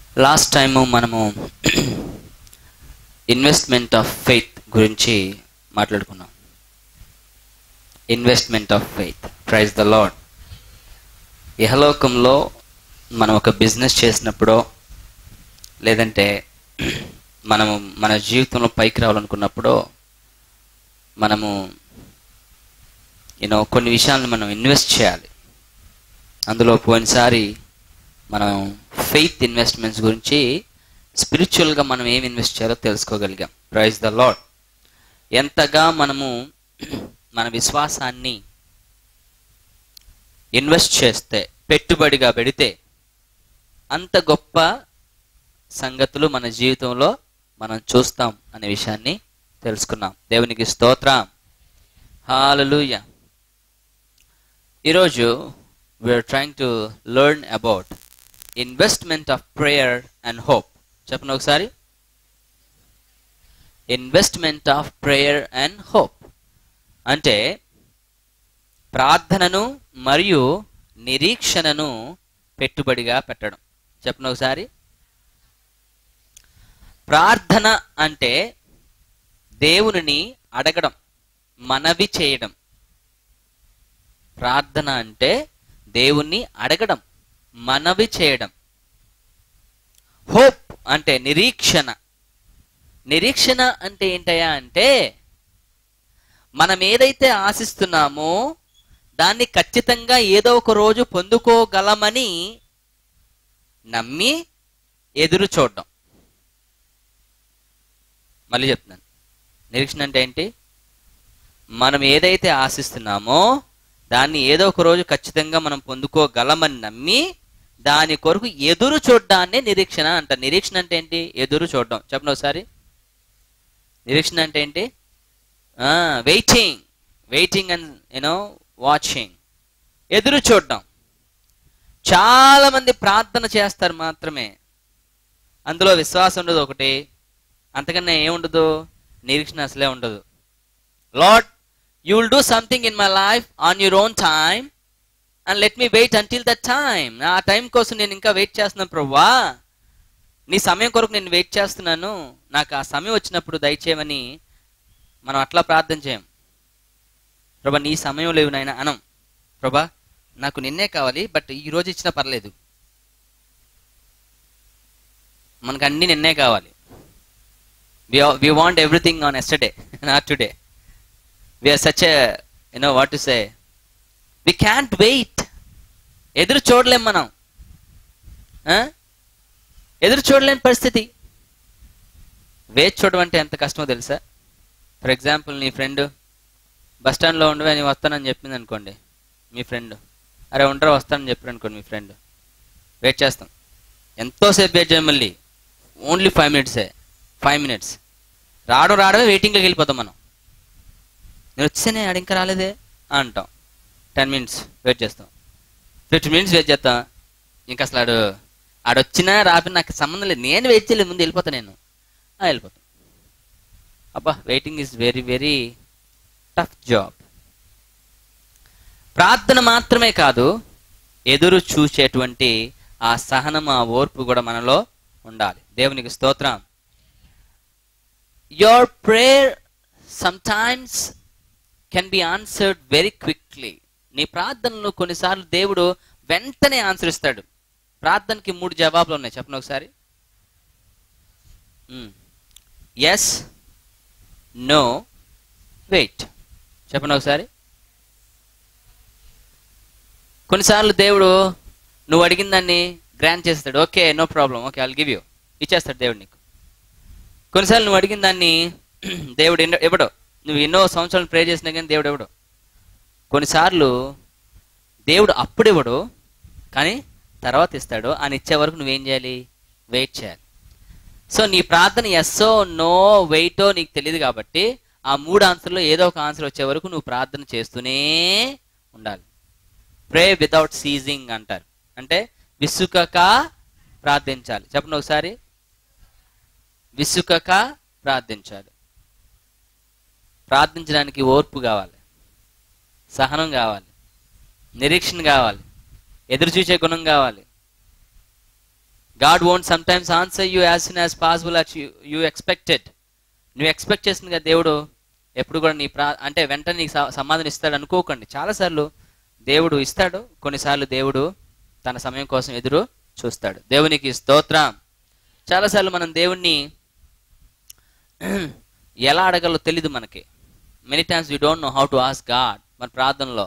Last time మనము investment of faith గురించి మాట్లాడుకున్నాం investment of faith praise the Lord ఇహలోకంలో మనం ఒక బిజినెస్ చేసినప్పుడో లేదంటే మనము మన జీవితంలో పైకి రావాలనుకున్నప్పుడో మనము యూనో కొన్ని విషయాలను మనం ఇన్వెస్ట్ చేయాలి అందులో పోయినసారి మనం ఫెయిత్ ఇన్వెస్ట్మెంట్స్ గురించి స్పిరిచువల్గా మనం ఏం ఇన్వెస్ట్ చేయాలో తెలుసుకోగలిగాం ప్రైజ్ ద లాడ్ ఎంతగా మనము మన విశ్వాసాన్ని ఇన్వెస్ట్ చేస్తే పెట్టుబడిగా పెడితే అంత గొప్ప సంగతులు మన జీవితంలో మనం చూస్తాం అనే విషయాన్ని తెలుసుకున్నాం దేవునికి స్తోత్రం హాలలుయ ఈరోజు we are trying to learn about investment of prayer and hope చెప్పండి ఒకసారి investment of prayer and hope అంటే ప్రార్థనను మరియు నిరీక్షణను పెట్టుబడిగా పెట్టడం చెప్పండి ఒకసారి ప్రార్థన అంటే దేవునిని అడగడం మనవి చేయడం ప్రార్థన అంటే దేవుణ్ణి అడగడం మనవి చేయడం హోప్ అంటే నిరీక్షణ నిరీక్షణ అంటే ఏంటయ్యా అంటే మనం ఏదైతే ఆశిస్తున్నామో దాన్ని ఖచ్చితంగా ఏదో ఒక రోజు పొందుకోగలమని నమ్మి ఎదురు చూడడం మళ్ళీ చెప్తున్నాను నిరీక్షణ అంటే ఏంటి మనం ఏదైతే ఆశిస్తున్నామో దాన్ని ఏదో ఒక రోజు ఖచ్చితంగా మనం పొందుకోగలమని నమ్మి దాని కొరకు ఎదురు చూడడాన్ని నిరీక్షణ అంట నిరీక్షణ అంటే ఏంటి ఎదురు చూడడం చెప్పండి ఒకసారి నిరీక్షణ అంటే ఏంటి waiting waiting and you know watching ఎదురు చూడడం చాలా మంది ప్రార్థన చేస్తారు మాత్రమే అందులో విశ్వాసం ఉండదు ఒకటి అంతకన్నా ఏముండదు నిరీక్షణ అసలే ఉండదు Lord you will do something in my life on your own time and let me wait until that time ఆ టైం కోసం నేను ఇంకా వెయిట్ చేస్తున్నాను ప్రవ్వా నీ సమయం కొరకు నేను వెయిట్ చేస్తున్నాను నాకు ఆ సమయం వచ్చినప్పుడు దయచేయమని మనం అట్లా ప్రార్థన చేయం ప్రభా నీ సమయం లేవు నాయన అనం ప్రభా నాకు నిన్నే కావాలి బట్ ఈ రోజు ఇచ్చినా పర్లేదు మనకు అన్ని నిన్నే కావాలి we want everything on yesterday not today we are such you know what to say we can't wait ఎదురు చూడలేం మనం ఎదురు చూడలేని పరిస్థితి వేచి చూడడం అంటే ఎంత కష్టమో తెలుసా ఫర్ ఎగ్జాంపుల్ నీ ఫ్రెండ్ బస్ స్టాండ్లో ఉండవే నేను వస్తానని చెప్పింది అనుకోండి మీ ఫ్రెండ్ అరే ఉండరా వస్తానని చెప్పారు అనుకోండి మీ ఫ్రెండ్ వెయిట్ చేస్తాం ఎంతోసేపు వెయిట్ చేయం మళ్ళీ ఓన్లీ ఫైవ్ మినిట్సే ఫైవ్ మినిట్స్ రావడం రావడమే వెయిటింగ్లోకి వెళ్ళిపోతాం మనం నేను వచ్చేనే ఆడు ఇంకా రాలేదే అంటాం టెన్ మినిట్స్ వెయిట్ చేస్తాం ఫిఫ్టీ మినిట్స్ వెయిట్ చేస్తాం ఇంకా అసలు ఆడు ఆడొచ్చినా రాపిన నాకు సంబంధం లేదు నేను వెయిట్ చేయలేదు ముందు వెళ్ళిపోతా నేను వెళ్ళిపోతాం అబ్బా waiting is very very tough job ప్రార్థన మాత్రమే కాదు ఎదురు చూసేటువంటి ఆ సహనం ఆ ఓర్పు కూడా మనలో ఉండాలి దేవునికి స్తోత్రం your prayer sometimes can be answered very quickly నీ ప్రార్థనలు కొన్నిసార్లు దేవుడు వెంటనే ఆన్సర్ ఇస్తాడు ప్రార్థనకి మూడు జవాబులు ఉన్నాయి చెప్పండి ఒకసారి ఎస్ నో వెయిట్ చెప్పండి ఒకసారి కొన్నిసార్లు దేవుడు నువ్వు అడిగిన దాన్ని గ్రాంట్ చేస్తాడు okay no problem okay I'll give you ఇచ్చేస్తాడు దేవుడు నీకు కొన్నిసార్లు నువ్వు అడిగిన దాన్ని దేవుడు ఇవ్వడు నువ్వు ఎన్నో సంవత్సరాలు ప్రే చేసినా కానీ దేవుడు ఇవ్వడు కొన్నిసార్లు దేవుడు అప్పుడు ఇవ్వడు కానీ తర్వాత ఇస్తాడు అని ఇచ్చే వరకు నువ్వేం చేయాలి వెయిట్ చేయాలి సో నీ ప్రార్థన ఎస్సో నో వెయిటో నీకు తెలియదు కాబట్టి ఆ మూడు ఆన్సర్లో ఏదో ఒక ఆన్సర్ వచ్చే వరకు నువ్వు ప్రార్థన చేస్తూనే ఉండాలి ప్రే వితౌట్ సీజింగ్ అంటారు అంటే విసుకక ప్రార్థించాలి చెప్పండి ఒకసారి విసుకక ప్రార్థించాలి ప్రార్థించడానికి ఓర్పు కావాలి సహనం కావాలి నిరీక్షణ కావాలి ఎదురు చూసే గుణం కావాలి God won't sometimes answer you as soon as possible at you you expected నువ్వు ఎక్స్పెక్ట్ చేస్తుంది కదా దేవుడు ఎప్పుడు కూడా నీ ప్రా అంటే వెంటనే నీకు స- సమాధానం ఇస్తాడు అనుకోకండి చాలాసార్లు దేవుడు ఇస్తాడు కొన్నిసార్లు దేవుడు తన సమయం కోసం ఎదురు చూస్తాడు దేవునికి స్తోత్రం చాలాసార్లు మనం దేవుణ్ణి ఎలా అడగాలో తెలీదు మనకి many times you don't know how to ask God మన ప్రార్థనలో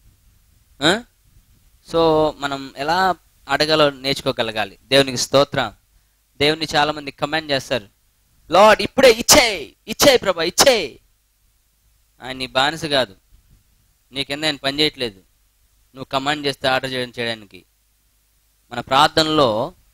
సో మనం ఎలా అడగాలో నేర్చుకోగలగాలి దేవునికి స్తోత్రం దేవుని చాలా మంది కమెంట్ చేస్తారు లార్డ్ ఇప్పుడే ఇచ్చేయి ఇచ్చేయి ప్రభా ఇచ్చేయి ఆయన నీ బానిస కాదు నీ కింద ఆయన పని చేయట్లేదు నువ్వు కమాండ్ చేస్తే ఆర్డర్ చేయడం చేయడానికి మన ప్రార్థనలో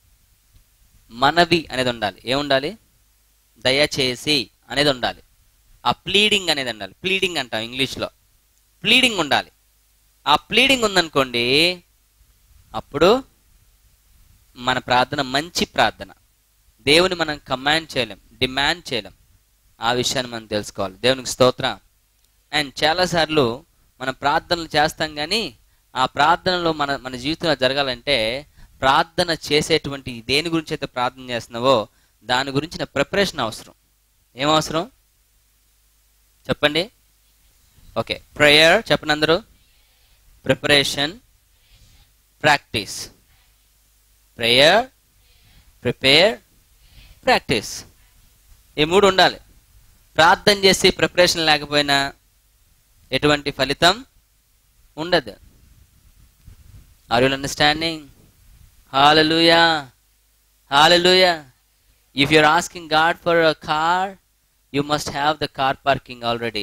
మనవి అనేది ఉండాలి ఏముండాలి దయచేసి అనేది ఉండాలి ఆ ప్లీడింగ్ అనేది ఉండాలి ప్లీడింగ్ అంటాం ఇంగ్లీష్లో ప్లీడింగ్ ఉండాలి ఆ ప్లీడింగ్ ఉందనుకోండి అప్పుడు మన ప్రార్థన మంచి ప్రార్థన దేవుని మనం కమాండ్ చేయలేం డిమాండ్ చేయలేం ఆ విషయాన్ని మనం తెలుసుకోవాలి దేవునికి స్తోత్రం అండ్ చాలాసార్లు మనం ప్రార్థనలు చేస్తాం కానీ ఆ ప్రార్థనలో మన మన జీవితంలో జరగాలంటే ప్రార్థన చేసేటువంటి దేని గురించి అయితే ప్రార్థన చేస్తున్నావో దాని గురించిన ప్రిపరేషన్ అవసరం ఏం అవసరం చెప్పండి ఓకే ప్రేయర్ చెప్పండి అందరూ preparation practice prayer prepare practice ఈ మూడు ఉండాలి ప్రార్థన చేసి ప్రిపరేషన్ లేకపోయినా ఎటువంటి ఫలితం ఉండదు are you understanding hallelujah hallelujah if you're asking God for a car you must have the car parking already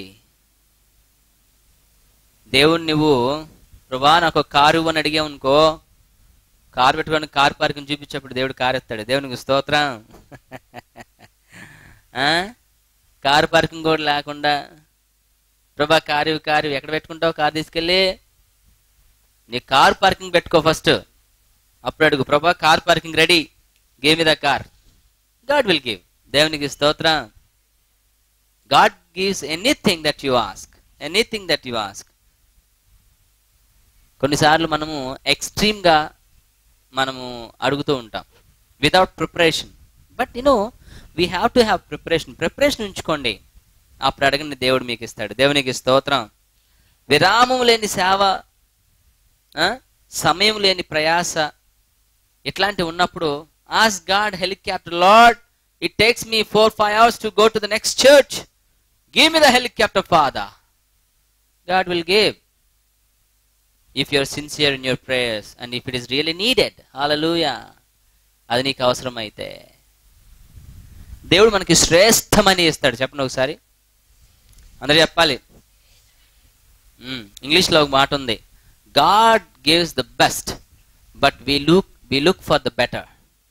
దేవుడు నువ్వు ప్రభా నాకు ఒక కారు ఇవ్వని అడిగావు అనుకో కారు పెట్టుకొని కార్ పార్కింగ్ చూపించేప్పుడు దేవుడు కారు ఎత్తాడు దేవునికి స్తోత్రం ఆ? కారు పార్కింగ్ కూడా లేకుండా ప్రభా కారు ఇవ్వు, కారు ఇవ్వు. ఎక్కడ పెట్టుకుంటావు కారు తీసుకెళ్ళి నీ కార్ పార్కింగ్ పెట్టుకో ఫస్ట్ అప్పుడు అడుగు ప్రభా car parking ready game the car God will give దేవునికి స్తోత్రం God gives anything that you ask anything that you ask కొన్నిసార్లు మనము ఎక్స్ట్రీమ్గా మనము అడుగుతూ ఉంటాం without preparation but you know we have to have preparation preparation ఉంచుకోండి అప్పుడు అడగండి దేవుడు మీకు ఇస్తాడు దేవునికి స్తోత్రం విరామం లేని సేవ ఆ? సమయం లేని ప్రయాస ఇట్లాంటివి ఉన్నప్పుడు ask God helicopter Lord it takes me four five hours to go to the next church give me the helicopter father God will give if you're sincere in your prayers and if it is really needed hallelujah అది నీకు అవసరమైతే దేవుడు మనకి శ్రేష్టమని ఇస్తాడు చెప్పండి ఒకసారి అందరూ చెప్పాలి మ్మ్. ఇంగ్లీష్లో ఒక మాట ఉంది God gives the best but we look we look for the better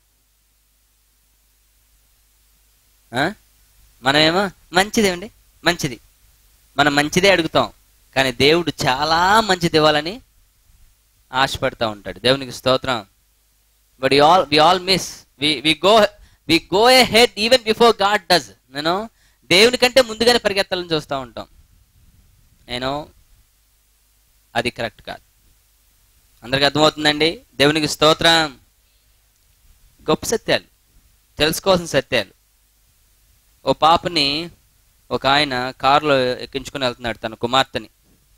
మనమేమో మంచిదేమండి మంచిది మనం మంచిదే అడుగుతాం కానీ దేవుడు చాలా మంచిది ఇవ్వాలని ఆశపడుతూ ఉంటాడు దేవునికి స్తోత్రం but we all we all miss we we go we go ahead even before God does నేను దేవుని కంటే ముందుగానే పరిగెత్తాలని చూస్తూ ఉంటాం నేను అది కరెక్ట్ కాదు అందరికి అర్థమవుతుందండి దేవునికి స్తోత్రం గొప్ప సత్యాలు తెలుసుకోవాల్సిన సత్యాలు ఓ పాపని ఒక ఆయన కారులో ఎక్కించుకుని వెళ్తున్నాడు తన కుమార్తెని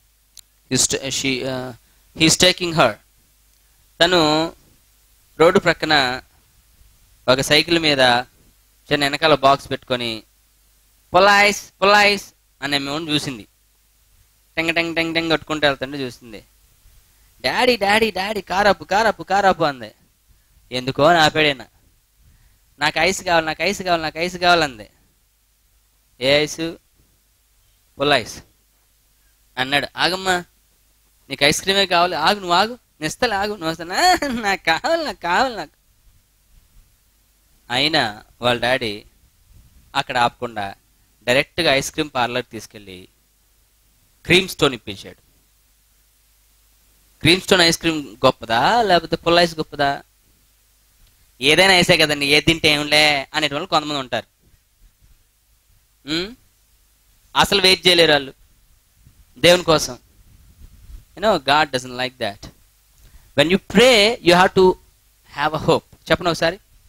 హీస్ టేకింగ్ హర్ తను రోడ్డు ప్రక్కన ఒక సైకిల్ మీద చిన్న వెనకాల బాక్స్ పెట్టుకొని పొలాయిస్ పొలాయిస్ అనే మేము చూసింది టెంగ టెంగ టెంగ టెంగ కొట్టుకుంటూ వెళ్తుంటే చూసింది డాడీ డాడీ డాడీ కారప్పు కారప్పు కారప్పు అంది ఎందుకో అని ఆపాడైనా నాకు ఐస్ కావాలి నాకు ఐస్ కావాలి నాకు ఐస్ కావాలంది ఏ ఐస్ పుల్ల ఐస్ అన్నాడు ఆగమ్మా నీకు ఐస్ క్రీమే కావాలి ఆగు నువ్వు ఆగు నేను ఇస్తాలే ఆగు నువ్వు వస్తానా నాకు కావాలి నాకు కావాలి నాకు అయినా వాళ్ళ డాడీ అక్కడ ఆపకుండా డైరెక్ట్గా ఐస్ క్రీమ్ పార్లర్ తీసుకెళ్ళి క్రీమ్ స్టోన్ ఇప్పించాడు క్రీమ్ స్టోన్ ఐస్ క్రీమ్ గొప్పదా లేకపోతే పుల్ల ఐస్ గొప్పదా ఏదైనా ఐసే కదండి ఏది తింటే ఏంలే అనేటువంటి కొంతమంది ఉంటారు ఉమ్? అసలు వెయిట్ చేయలేరు వాళ్ళు దేవుని కోసం you know God doesn't like that when you pray you have to have a hope చెప్పండి ఒకసారి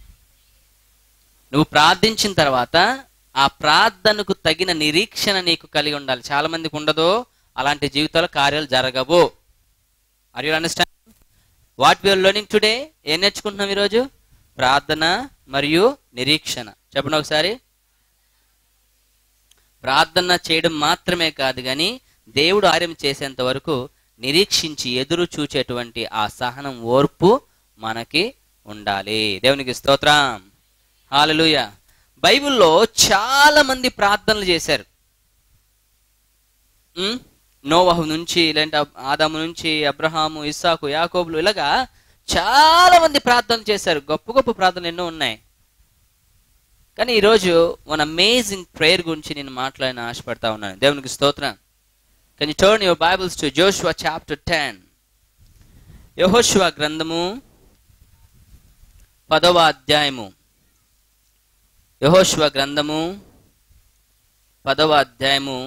నువ్వు ప్రార్థించిన తర్వాత ఆ ప్రార్థనకు తగిన నిరీక్షణ నీకు కలిగి ఉండాలి చాలా మందికి ఉండదు అలాంటి జీవితాల కార్యాలు జరగవు are you understand what we are learning today ఏం నేర్చుకుంటున్నాం ఈరోజు ప్రార్థన మరియు నిరీక్షణ చెప్పండి ఒకసారి ప్రార్థన చేయడం మాత్రమే కాదు కానీ దేవుడు కార్యం చేసేంత వరకు నిరీక్షించి ఎదురు చూచేటువంటి ఆ సహనం ఓర్పు మనకి ఉండాలి దేవునికి స్తోత్రం హాలలుయ బైబిల్లో చాలా మంది ప్రార్థనలు చేశారు ఉమ్, నోవహు నుంచి లేదంటే ఆదాము నుంచి అబ్రహాము ఇస్సాకు యాకోబులు ఇలాగా చాలా మంది ప్రార్థనలు చేశారు గొప్ప గొప్ప ప్రార్థనలు ఎన్నో ఉన్నాయి కానీ ఈరోజు వన్ అమేజింగ్ ప్రేయర్ గురించి నేను మాట్లాడిన ఆశపడతా ఉన్నాను దేవునికి స్తోత్రం can you turn your Bibles to Joshua chapter ten యహోశువ గ్రంథము పదవ అధ్యాయము యహోశువ గ్రంథము పదవ అధ్యాయము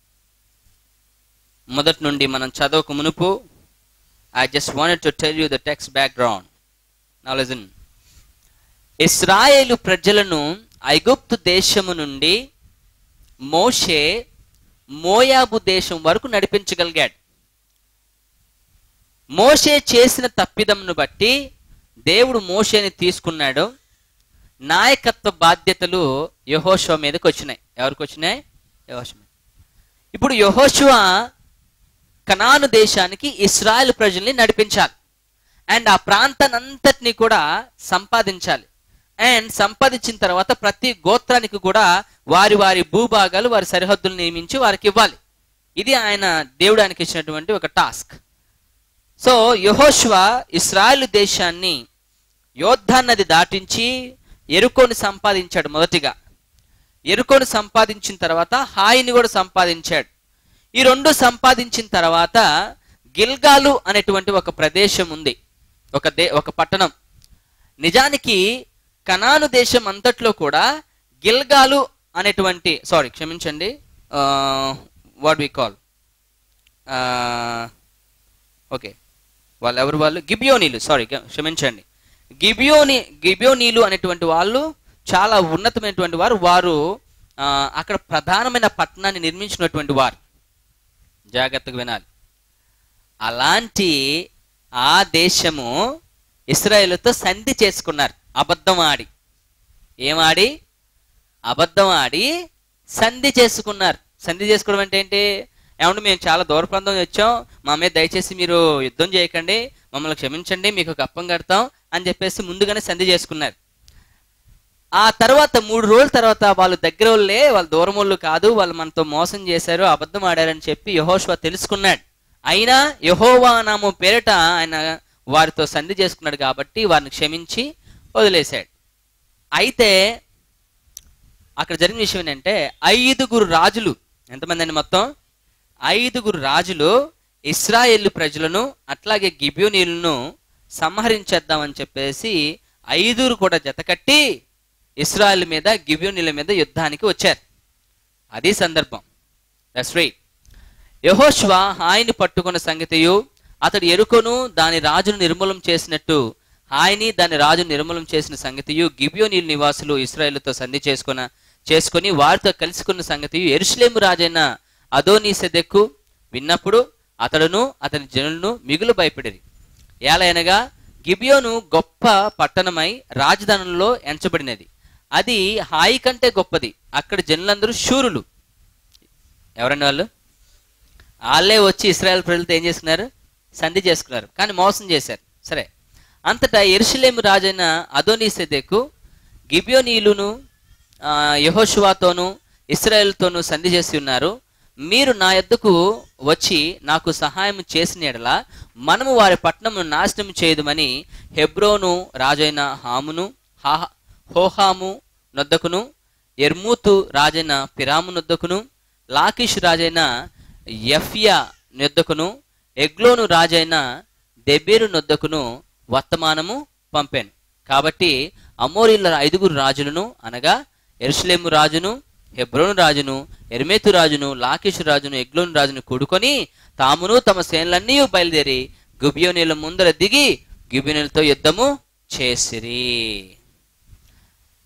మొదటి నుండి మనం చదవక మునుపు I just wanted to tell you the text background నా లిజన్ ఇస్రాయేలు ప్రజలను ఐగుప్తు దేశము నుండి మోషే మోయాబు దేశం వరకు నడిపించగలిగాడు మోషే చేసిన తప్పిదమును బట్టి దేవుడు మోషేని తీసుకున్నాడు నాయకత్వ బాధ్యతలు యహోశివ మీదకి వచ్చినాయి ఎవరికి వచ్చినాయి యహోశివ ఇప్పుడు యహోశివ కనాను దేశానికి ఇస్రాయల్ ప్రజల్ని నడిపించాలి అండ్ ఆ ప్రాంతానంతటిని కూడా సంపాదించాలి అండ్ సంపాదించిన తర్వాత ప్రతి గోత్రానికి కూడా వారి వారి భూభాగాలు వారి సరిహద్దులు నియమించి వారికి ఇవ్వాలి ఇది ఆయన దేవుడు ఆయనకి ఇచ్చినటువంటి ఒక టాస్క్ సో యహోశివ ఇస్రాయల్ దేశాన్ని యోద్ధా నది దాటించి ఎరుకోని సంపాదించాడు మొదటిగా ఎరుకోని సంపాదించిన తర్వాత హాయిని కూడా సంపాదించాడు ఈ రెండు సంపాదించిన తర్వాత గిల్గాలు అనేటువంటి ఒక ప్రదేశం ఉంది ఒక దే ఒక పట్టణం నిజానికి కనాను దేశం అంతట్లో కూడా గిల్గాలు అనేటువంటి సారీ క్షమించండి వాట్ వి కాల్ ఓకే వాళ్ళు ఎవరు వాళ్ళు గిబియోనీలు సారీ క్షమించండి గిబియోని గిబియోనీలు అనేటువంటి వాళ్ళు చాలా ఉన్నతమైనటువంటి వారు వారు ఆ, అక్కడ ప్రధానమైన పట్టణాన్ని నిర్మించినటువంటి వారు జాగ్రత్తగా వినాలి అలాంటి ఆ దేశము ఇస్రాయేలుతో సంధి చేసుకున్నారు అబద్ధం ఆడి ఏమాడి అబద్ధం ఆడి సంధి చేసుకున్నారు సంధి చేసుకోవడం అంటే ఏంటి ఏమంటే మేము చాలా దూర ప్రాంతం నుంచి వచ్చాం మా మీద దయచేసి మీరు యుద్ధం చేయకండి మమ్మల్ని క్షమించండి మీకు ఒక అప్పం కడతాం అని చెప్పేసి ముందుగానే సంధి చేసుకున్నారు ఆ తర్వాత మూడు రోజుల తర్వాత వాళ్ళు దగ్గర వాళ్ళే వాళ్ళు దూరం వాళ్ళు కాదు వాళ్ళు మనతో మోసం చేశారు అబద్ధం ఆడారని చెప్పి యహోష్వా తెలుసుకున్నాడు అయినా యహోవా నామం పేరిట ఆయన వారితో సంధి చేసుకున్నాడు కాబట్టి వారిని క్షమించి వదిలేశాడు అయితే అక్కడ జరిగిన విషయం ఏంటంటే ఐదుగురు రాజులు ఎంతమంది అండి మొత్తం ఐదుగురు రాజులు ఇస్రాయేల్ ప్రజలను అట్లాగే గిబ్యూనీలను సంహరించేద్దామని చెప్పేసి ఐదుగురు కూడా జతకట్టి ఇస్రాయేల్ మీద గిబ్యూనీల మీద యుద్ధానికి వచ్చారు అది సందర్భం దట్స్ రైట్ యహోష్వ హాయిని పట్టుకున్న సంగతియు అతడు ఎరుకను దాని రాజును నిర్మూలం చేసినట్టు హాయిని దాని రాజును నిర్మూలం చేసిన సంగతియు గిబియోనీల నివాసులు ఇస్రాయేలుతో సంధి చేసుకున్న చేసుకుని వారితో కలుసుకున్న సంగతియు ఎరుషలేము రాజైన అదోనీ సెదెక్కు విన్నప్పుడు అతడును అతని జనులను మిగులు భయపడిరి ఏలైనగా గిబియోను గొప్ప పట్టణమై రాజధానుల్లో ఎంచబడినది అది హాయి కంటే గొప్పది అక్కడ జనులందరూ శూరులు ఎవరండి వాళ్ళు వాళ్ళే వచ్చి ఇస్రాయల్ ప్రజలతో ఏం చేసుకున్నారు సంధి చేసుకున్నారు కానీ మోసం చేశారు సరే అంతటా ఎరుషలేము రాజైన అదోనీ సెదెకు గిబియోనీలును ఆ, యెహోషువతోనూ ఇస్రాయేల్తోనూ సంధి చేసి ఉన్నారు మీరు నా యొద్దకు వచ్చి నాకు సహాయం చేసిన ఎడల మనము వారి పట్టణమును నాశనం చేయదుమని హెబ్రోను రాజైన హామును హా- హోహాము నొద్దకును ఎర్మూతు రాజైన పిరాము నొద్దకును లాకిష్ రాజైన యఫ్యా నొద్దకును ఎగ్లోను రాజైన దెబేరు నొద్దకును వర్తమానము పంపాను కాబట్టి అమోరీల ఐదుగురు రాజులను అనగా ఎరుసలేము రాజును హెబ్రోను రాజును ఎర్మేతు రాజును లాకిషు రాజును ఎగ్లోను రాజును కూడుకొని తామును తమ సేనలన్నీ బయలుదేరి గుబియోనీల ముందర దిగి గుబియోనీలతో యుద్ధము చేసిరి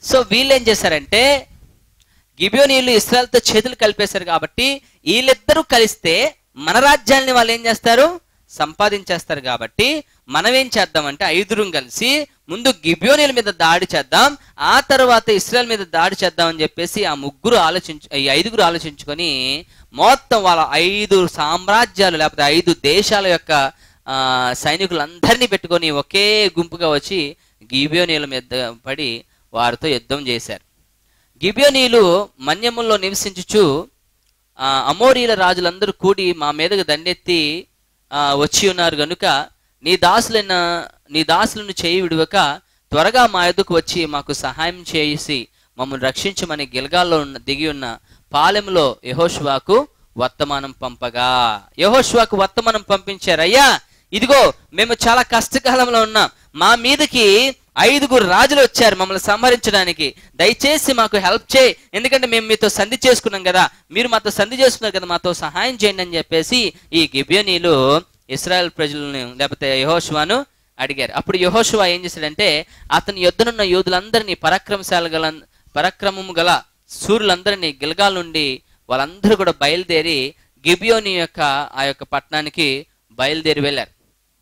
సో వీళ్ళు ఏం చేశారంటే గిబియోనీయులు ఇస్రాయల్తో చేతులు కలిపేశారు కాబట్టి వీళ్ళిద్దరూ కలిస్తే మన రాజ్యాల్ని వాళ్ళు ఏం చేస్తారు సంపాదించేస్తారు కాబట్టి మనం ఏం చేద్దామంటే ఐదుగురం కలిసి ముందు గిబియోనీల మీద దాడి చేద్దాం ఆ తర్వాత ఇస్రాయల్ మీద దాడి చేద్దాం అని చెప్పేసి ఆ ముగ్గురు ఆలోచించు ఈ ఐదుగురు ఆలోచించుకొని మొత్తం వాళ్ళ ఐదు సామ్రాజ్యాలు లేకపోతే ఐదు దేశాల యొక్క ఆ, సైనికులందరినీ పెట్టుకొని ఒకే గుంపుగా వచ్చి గిబియోనీల మీద పడి వారితో యుద్ధం చేశారు గిబియోనీయులు మన్యముల్లో నివసించుచు ఆ, అమోరీల రాజులందరూ కూడి మా మీదకు దండెత్తి ఆ, వచ్చి ఉన్నారు గనుక నీ దాసులైన నీ దాసులను చేయి విడువక త్వరగా మా ఎదుకు వచ్చి మాకు సహాయం చేసి మమ్మల్ని రక్షించమని గిల్గాల్లో ఉన్న దిగి ఉన్న పాలెంలో యహోష్వాకు వర్తమానం పంపగా యహోష్వాకు వర్తమానం పంపించారు అయ్యా ఇదిగో మేము చాలా కష్టకాలంలో ఉన్నాం మా మీదకి ఐదుగురు రాజులు వచ్చారు మమ్మల్ని సంహరించడానికి దయచేసి మాకు హెల్ప్ చేయి ఎందుకంటే మేము మీతో సంధి చేసుకున్నాం కదా మీరు మాతో సంధి చేసుకున్నారు కదా మాతో సహాయం చేయండి అని చెప్పేసి ఈ గిబియోనీలు ఇస్రాయల్ ప్రజలను లేకపోతే యహోష్వాను అడిగారు అప్పుడు యహోషువా ఏం చేశాడంటే అతని యొద్దనున్న యోధులందరినీ పరాక్రమశాల గల పరాక్రమము గల సూర్యులందరినీ గిల్గాల్ నుండి వాళ్ళందరూ కూడా బయలుదేరి గిబియోని యొక్క ఆ యొక్క పట్టణానికి బయలుదేరి వెళ్ళారు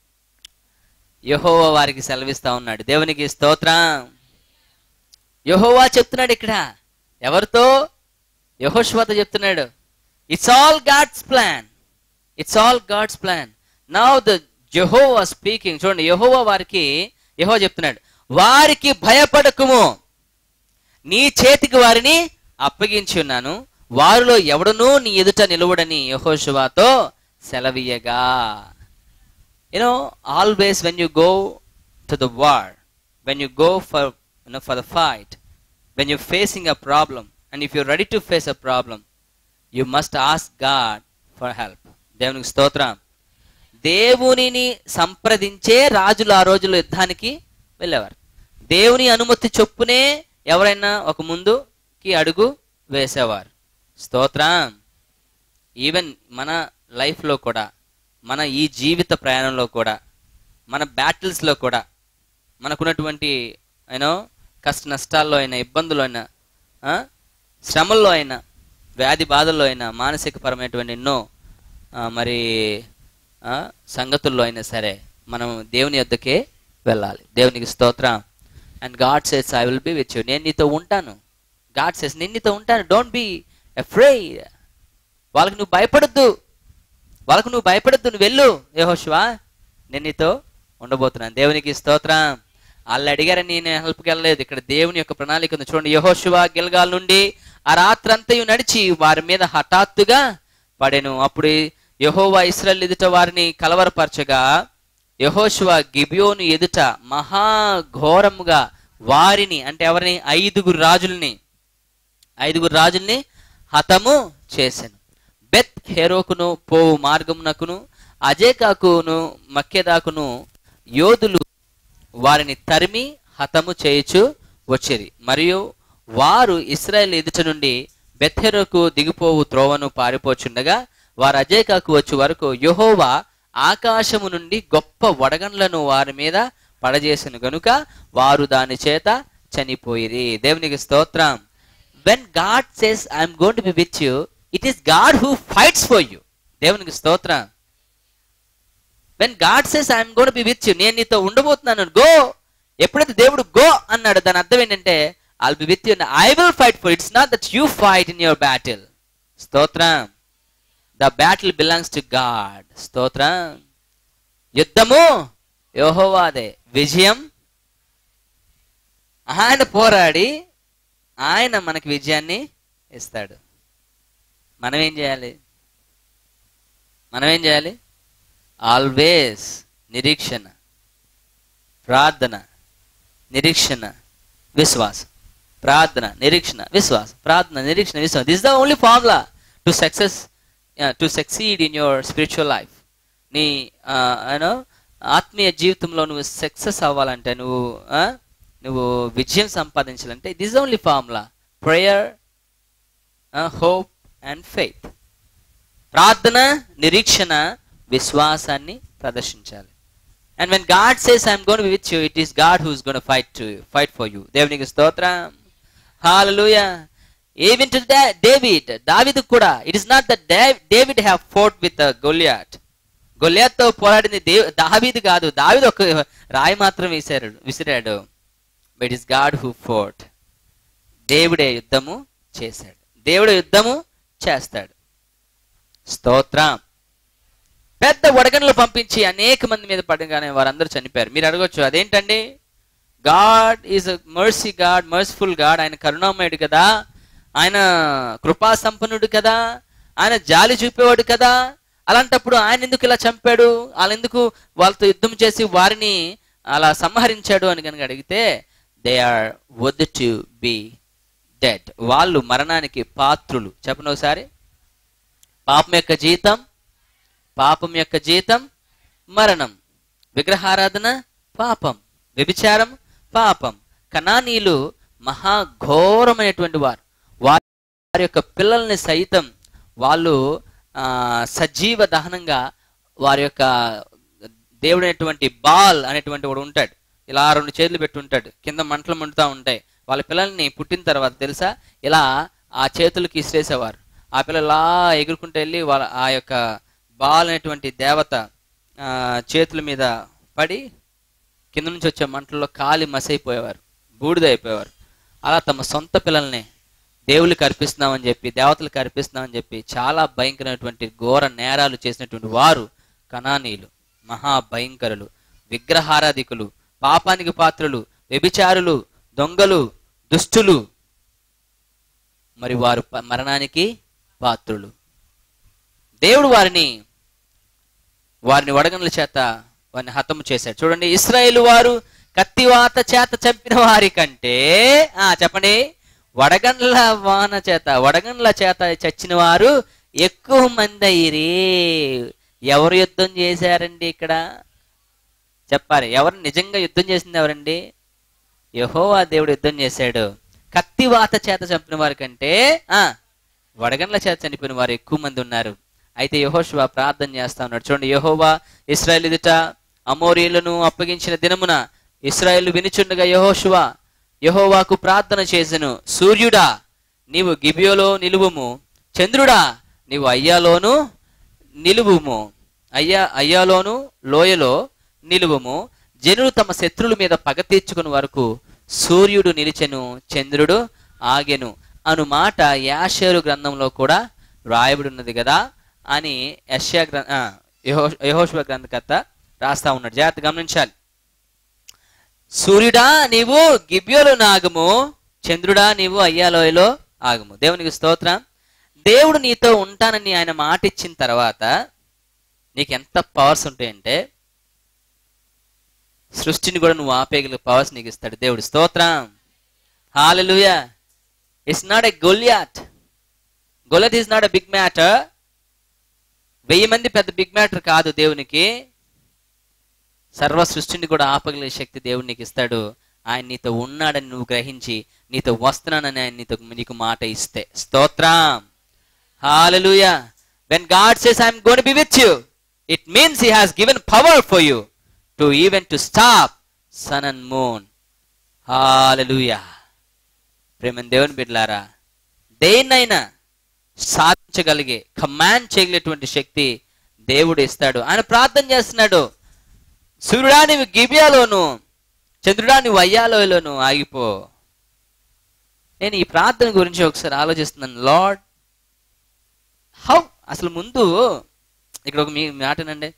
యహోవా వారికి సెలవిస్తా ఉన్నాడు దేవునికి స్తోత్రం యహోవా చెప్తున్నాడు ఇక్కడ ఎవరితో యహోష్వాతో చెప్తున్నాడు it's all God's plan it's all God's plan now the Jehovah speaking చూడండి యహోవా వారికి యహో చెప్తున్నాడు వారికి భయపడకుము నీ చేతికి వారిని అప్పగించి ఉన్నాను వారిలో ఎవడనూ నీ ఎదుట నిలువడని యహోషువాతో సెలవీయగా you know always when you go to the war when you go for you know for the fight when you facing a problem and if you ready to face a problem you must ask God for help దేవునికి స్తోత్రం దేవునిని సంప్రదించే రాజులు ఆ రోజుల్లో యుద్ధానికి వెళ్ళేవారు దేవుని అనుమతి చొప్పునే ఎవరైనా ఒక ముందుకి అడుగు వేసేవారు స్తోత్రం ఈవెన్ మన లైఫ్లో కూడా మన ఈ జీవిత ప్రయాణంలో కూడా మన బ్యాటిల్స్లో కూడా మనకున్నటువంటి యూనో కష్ట నష్టాల్లో అయినా ఇబ్బందుల్లో అయినా ఆ, శ్రమల్లో అయినా వ్యాధి బాధల్లో అయినా మానసికపరమైనటువంటి ఎన్నో ఆ, మరి ఆ, సంగతుల్లో అయినా సరే మనం దేవుని యొద్దకే వెళ్ళాలి దేవునికి స్తోత్రం and God says I will be with you నేను నీతో ఉంటాను గాడ్ సేస్ నేను నీతో ఉంటాను డోంట్ బి అఫ్రైడ్ వాళ్ళకి నువ్వు భయపడద్దు వాళ్ళకు నువ్వు భయపడద్దు నువ్వు వెళ్ళు యెహోషువా నేను నీతో ఉండబోతున్నాను దేవునికి స్తోత్రం వాళ్ళు అడిగారని నేను హెల్ప్కి వెళ్ళలేదు ఇక్కడ దేవుని యొక్క ప్రణాళిక ఉంది చూడండి యెహోషువా గిల్గాల్ నుండి ఆ రాత్రంతయు నడిచి వారి మీద హఠాత్తుగా పడెను అప్పుడు యెహోవా ఇస్రాయల్ ఎదుట వారిని కలవరపరచగా యెహోషువా గిబియోను ఎదుట మహాఘోరముగా వారిని అంటే ఎవరిని ఐదుగురు రాజుల్ని ఐదుగురు రాజుల్ని హతము చేశాను బెత్ హెరోకును పోవు మార్గమునకును అజేకాకును మక్కెదాకును యోధులు వారిని తరిమి హతము చేయుచు వచ్చిరి మరియు వారు ఇస్రాయేల్ ఎదుట నుండి బెత్హెరోకు దిగిపోవు త్రోవను పారిపోచుండగా వారు అజేకాకు వచ్చే వరకు యెహోవా ఆకాశము నుండి గొప్ప వడగండ్లను వారి మీద పడజేసిన గనుక వారు దాని చేత చనిపోయిరి దేవునికి స్తోత్రం when God says I'm gonna be with you it is God who fights for you దేవునికి స్తోత్రం when God says I'm gonna be with you నేను నీతో ఉండబోతున్నాను గో ఎప్పుడైతే దేవుడు గో అన్నాడు దాని అర్థం ఏంటంటే I'll be with you I will fight for it's not that you fight in your battle స్తోత్రం the battle belongs to God స్తోత్రం యుద్ధము యోహోవాదే విజయం ఆయన పోరాడి ఆయన మనకి విజయాన్ని ఇస్తాడు మనం ఏం చేయాలి మనం ఏం చేయాలి ఆల్వేస్ నిరీక్షణ ప్రార్థన నిరీక్షణ విశ్వాసం ప్రార్థన నిరీక్షణ విశ్వాసం ప్రార్థన నిరీక్షణ విశ్వాసం this the only formula to success to succeed in your spiritual life నీ యూనో ఆత్మీయ జీవితంలో నువ్వు సక్సెస్ అవ్వాలంటే నువ్వు ఆ, నువ్వు విజయం సంపాదించాలంటే this only formula prayer hope and faith ప్రార్థన నిరీక్షణ విశ్వాసాన్ని ప్రదర్శించాలి and when God says I'm gonna with you it is God who's gonna fight to fight for you దేవునికి స్తోత్రం హాలూయా ఈవెన్ టు డేవిడ్ దావిద్ కూడా it is not the David have fought with Goliath గొలియాత్తో పోరాడింది దేవ్ దావీదు కాదు దావీదు ఒక రాయి మాత్రం విసిరాడు విసిరాడు but is God who fought దేవుడే యుద్ధము చేశాడు దేవుడు యుద్ధము చేస్తాడు స్తోత్రం పెద్ద వడగన్లు పంపించి అనేక మంది మీద పడగానే వారందరూ చనిపోయారు మీరు అడగొచ్చు అదేంటండి God is mercy God merciful God ఆయన కరుణామయుడు కదా ఆయన కృపా సంపన్నుడు కదా ఆయన జాలి చూపేవాడు కదా అలాంటప్పుడు ఆయన ఎందుకు ఇలా చంపాడు వాళ్ళ ఎందుకు వాళ్ళతో యుద్ధం చేసి వారిని అలా సంహరించాడు అని కనుక అడిగితే they are worth to be dead వాళ్ళు మరణానికి పాత్రులు చెప్పను ఒకసారి పాపం యొక్క జీతం పాపం యొక్క జీతం మరణం విగ్రహారాధన పాపం వ్యభిచారం పాపం కణానీయులు మహాఘోరమైనటువంటి వారు వారి యొక్క పిల్లల్ని సైతం వాళ్ళు ఆ, సజీవ దహనంగా వారి యొక్క దేవుడైనటువంటి బాల్ అనేటువంటి వాడు ఉంటాడు ఇలా రెండు చేతులు పెట్టి ఉంటాడు కింద మంటలు మండుతూ ఉంటాయి వాళ్ళ పిల్లల్ని పుట్టిన తర్వాత తెలుసా ఇలా ఆ చేతులకి ఇసిరేసేవారు ఆ పిల్లలు ఇలా ఎగురుకుంటూ వెళ్ళి వాళ్ళ ఆ యొక్క బాల్ అనేటువంటి దేవత ఆ, చేతుల మీద పడి కింద నుంచి వచ్చే మంటల్లో కాలి మసైపోయేవారు బూడిదైపోయేవారు అలా తమ సొంత పిల్లల్ని దేవుళ్ళకి అర్పిస్తున్నామని చెప్పి దేవతలకు అర్పిస్తున్నామని చెప్పి చాలా భయంకరమైనటువంటి ఘోర నేరాలు చేసినటువంటి వారు కణానీయులు మహాభయంకరులు విగ్రహారాధికులు పాపానికి పాత్రులు వ్యభిచారులు దొంగలు దుష్టులు మరి వారు ప- మరణానికి పాత్రులు దేవుడు వారిని వారిని వడగనుల చేత వారిని హతము చేశాడు చూడండి ఇస్రాయేల్ వారు కత్తివాత చేత చంపిన వారి కంటే ఆ చెప్పండి వడగండ్ల వాన చేత వడగండ్ల చేత చచ్చిన వారు ఎక్కువ మంది అయ్యిరి ఎవరు యుద్ధం చేశారండి ఇక్కడ చెప్పాలి ఎవరు నిజంగా యుద్ధం చేసింది ఎవరండి యెహోవా దేవుడు యుద్ధం చేశాడు కత్తివాత చేత చంపిన వారి కంటే ఆ వడగండ్ల చేత చనిపోయిన వారు ఎక్కువ మంది ఉన్నారు అయితే యహోశివ ప్రార్థన చేస్తా ఉన్నాడు చూడండి యహోవా ఇస్రాయేల్ ఎదుట అమోరీలను అప్పగించిన దినమున ఇస్రాయేల్ వినుచుండగా యహోశివ యహోవాకు ప్రార్థన చేసెను సూర్యుడా నీవు గిబియోలో నిలువుము చంద్రుడా నీవు అయ్యాలోను నిలువుము అయ్యా అయ్యాలోను లోయలో నిలువుము జనులు తమ శత్రుల మీద పగ తీర్చుకుని వరకు సూర్యుడు నిలిచెను చంద్రుడు ఆగెను అను మాట యాషేరు గ్రంథంలో కూడా రాయబడి ఉన్నది కదా అని యష్యా గ్ర ఆ, యెహో- యెహోషువ గ్రంథకర్త రాస్తా ఉన్నాడు జాగ్రత్త గమనించాలి సూర్యుడా నీవు గిబ్యోలో ఆగము చంద్రుడా నీవు అయ్యాలోయలో ఆగము దేవునికి స్తోత్రం దేవుడు నీతో ఉంటానని ఆయన మాట ఇచ్చిన తర్వాత నీకు ఎంత పవర్స్ ఉంటాయంటే సృష్టిని కూడా నువ్వు ఆపేయగల పవర్స్ నీకు ఇస్తాడు దేవుడు స్తోత్రం hallelujah it's not a Goliath Goliath is not a big matter వెయ్యి మంది పెద్ద బిగ్ మ్యాటర్ కాదు దేవునికి సర్వ సృష్టిని కూడా ఆపగలిగే శక్తి దేవుడు నీకు ఇస్తాడు ఆయన నీతో ఉన్నాడని నువ్వు గ్రహించి నీతో వస్తున్నానని ఆయన నీతో నీకు మాట ఇస్తే స్తోత్రం hallelujah when God says I'm gonna be with you it means he has given power for you to even to stop sun and moon hallelujah ప్రేమ దేవుని బిడ్డలారా దేన్నైనా సాధించగలిగే కమాండ్ చేయగలిగేటువంటి శక్తి దేవుడు ఇస్తాడు ఆయన ప్రార్థన చేస్తున్నాడు సూర్యుడా నీవు గిబియాలోను చంద్రుడా నువ్వు అయ్యాలోయలోను ఆగిపో నేను ఈ ప్రార్థన గురించి ఒకసారి ఆలోచిస్తున్నాను లార్డ్ హౌ అసలు ముందు ఇక్కడ ఒక మీ మాటనండి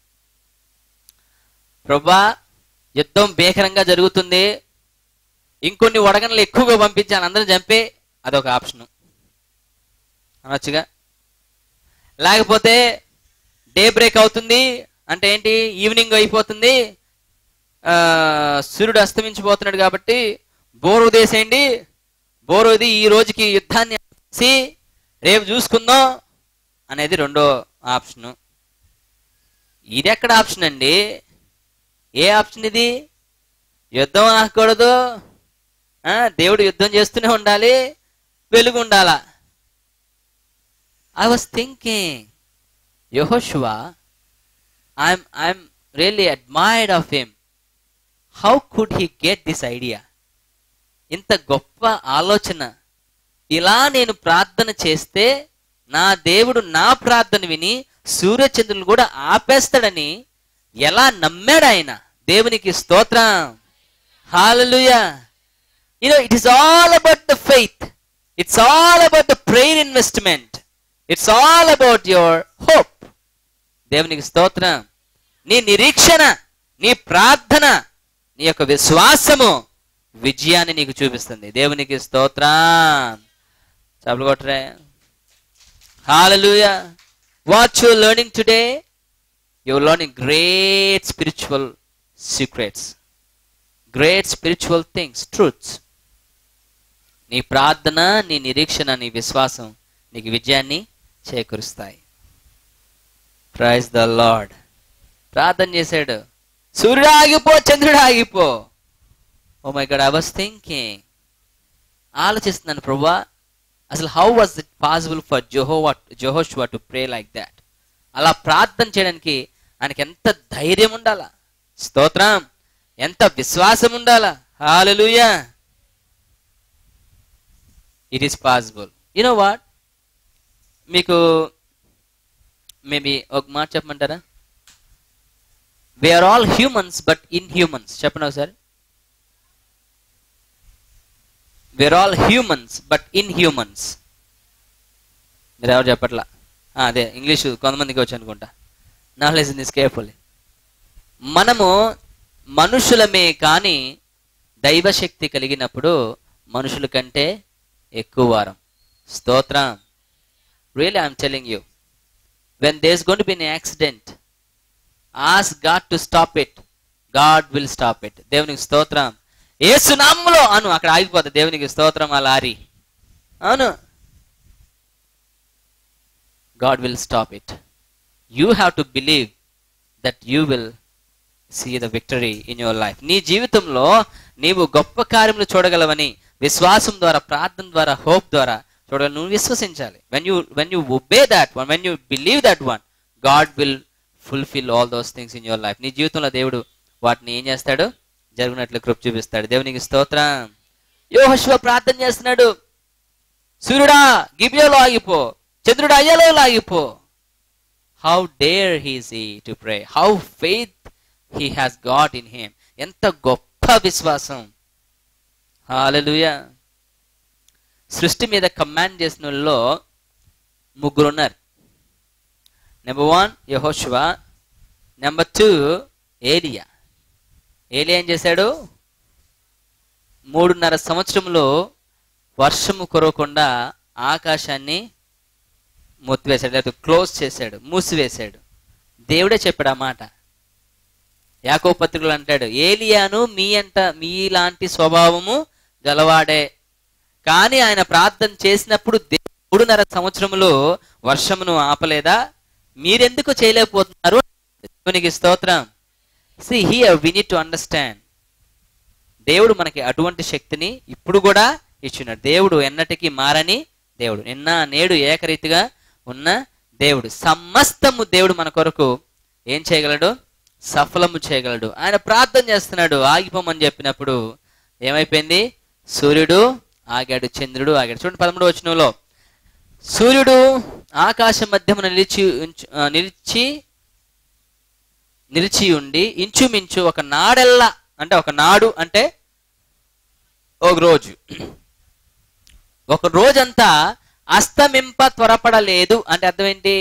ప్రభా యుద్ధం భీకరంగా జరుగుతుంది ఇంకొన్ని వడగనలు ఎక్కువగా పంపించాను అందరం చంపే అదొక ఆప్షను అనొచ్చుగా లేకపోతే డే బ్రేక్ అవుతుంది అంటే ఏంటి ఈవినింగ్ అయిపోతుంది ఆ, సూర్యుడు అస్తమించిపోతున్నాడు కాబట్టి బోరు ఉదేసేయండి బోరు ఇది ఈ రోజుకి యుద్ధాన్ని చేసి రేపు చూసుకుందాం అనేది రెండో ఆప్షను ఇది ఎక్కడ ఆప్షన్ అండి ఏ ఆప్షన్ ఇది యుద్ధం ఆగకూడదు ఆ, దేవుడు యుద్ధం చేస్తూనే ఉండాలి వెలుగు ఉండాలా ఐ వాస్ థింకింగ్ యహోషువా I'm I'm really admired of him how could he get this idea ఇంత గొప్ప ఆలోచన ఇలా నేను ప్రార్థన చేస్తే నా దేవుడు నా ప్రార్థన విని సూర్యచంద్రులు కూడా ఆపేస్తాడని ఎలా నమ్మాడు ఆయన దేవునికి స్తోత్రం hallelujah you know it is all about the faith it's all about the prayer investment it's all about your hope దేవునికి స్తోత్రం నీ నిరీక్షణ నీ ప్రార్థన నీ యొక్క విశ్వాసము విజయాన్ని నీకు చూపిస్తుంది దేవునికి స్తోత్రం చప్పలు కొట్టరే hallelujah what you learning today you learning great spiritual secrets great spiritual things truths నీ ప్రార్థన నీ నిరీక్షణ నీ విశ్వాసం నీకు విజయాన్ని చేకూరుస్తాయి ప్రైజ్ ద లార్డ్ ప్రార్థన చేశాడు సూర్యుడు ఆగిపో చంద్రుడు ఆగిపో oh my God I was thinking ఆలోచిస్తున్నాను ప్రభా అసలు how was it possible for Joshua Joshua to pray like that అలా ప్రార్థన చేయడానికి ఆయనకి ఎంత ధైర్యం ఉండాలా స్తోత్రం ఎంత విశ్వాసం ఉండాలా hallelujah it is possible you know what మీకు మేబీ ఒక మాట చెప్పమంటారా we are all humans but in humans చెప్పండి ఒకసారి we are all humans but in humans మీరు ఎవరు చెప్పట్లా ఆ, అదే ఇంగ్లీష్ కొంతమందికి వచ్చి అనుకుంటా నాలెడ్జ్ ఇన్ దిస్ కేర్ఫుల్లీ మనము మనుషులమే కానీ దైవశక్తి కలిగినప్పుడు మనుషుల కంటే ఎక్కువ వారం స్తోత్రం really I'm telling you when there's gonna be accident as God to stop it God will stop it దేవునికి స్తోత్రం ఏసునామంలో అను అక్కడ ఆగిపోతుంది దేవునికి స్తోత్రం ఆ లారీ అవును God will stop it you have to believe that you will see the victory in your life నీ జీవితంలో నీవు గొప్ప కార్యములు చూడగలవని విశ్వాసం ద్వారా ప్రార్థన ద్వారా హోప్ ద్వారా చూడగల నువ్వు విశ్వసించాలి when you when you obey that one when you believe that one God will fulfil all those things in your life నీ జీవితంలో దేవుడు వాటిని ఏం చేస్తాడు జరిగినట్లు కృప చూపిస్తాడు దేవునికి స్తోత్రం యోహశివ ప్రార్థన చేస్తున్నాడు సూర్యుడా గిబియోలో ఆగిపో చంద్రుడు అయ్యలో ఆగిపో హౌ డేర్ హీస్ ఈ to pray how faith he has got in him ఎంత గొప్ప విశ్వాసం హాలలుయా సృష్టి మీద కమాండ్ చేసిన వాళ్ళలో ముగ్గురు ఉన్నారు నెంబర్ వన్ యహోశివ నెంబర్ టూ ఏలియా ఏలియా ఏం చేశాడు మూడున్నర సంవత్సరంలో వర్షము కురవకుండా ఆకాశాన్ని మూతివేశాడు లేదా క్లోజ్ చేశాడు మూసివేశాడు దేవుడే చెప్పాడు ఆ మాట యాకో పత్రికలు అంటాడు ఏలియాను మీ అంట మీలాంటి స్వభావము గలవాడే కానీ ఆయన ప్రార్థన చేసినప్పుడు దే- మూడున్నర సంవత్సరములో వర్షమును ఆపలేదా మీరెందుకు చేయలేకపోతున్నారు దేవునికి స్తోత్రం see here we need to understand దేవుడు మనకి అటువంటి శక్తిని ఇప్పుడు కూడా ఇచ్చినాడు దేవుడు ఎన్నటికీ మారని దేవుడు నిన్న నేడు ఏకరీతిగా ఉన్న దేవుడు సమస్తము దేవుడు మన కొరకు ఏం చేయగలడు సఫలము చేయగలడు ఆయన ప్రార్థన చేస్తున్నాడు ఆగిపోమని చెప్పినప్పుడు ఏమైపోయింది సూర్యుడు ఆగాడు చంద్రుడు ఆగాడు చూడండి పదమూడు వచనంలో సూర్యుడు ఆకాశ మధ్యమున నిలిచి ఉంచు- ఆ, నిలిచి నిలిచి ఉండి ఇంచుమించు ఒక నాడెల్లా అంటే ఒక నాడు అంటే ఒక రోజు ఒక రోజంతా అస్తమింప త్వరపడలేదు అంటే అర్థం ఏంటి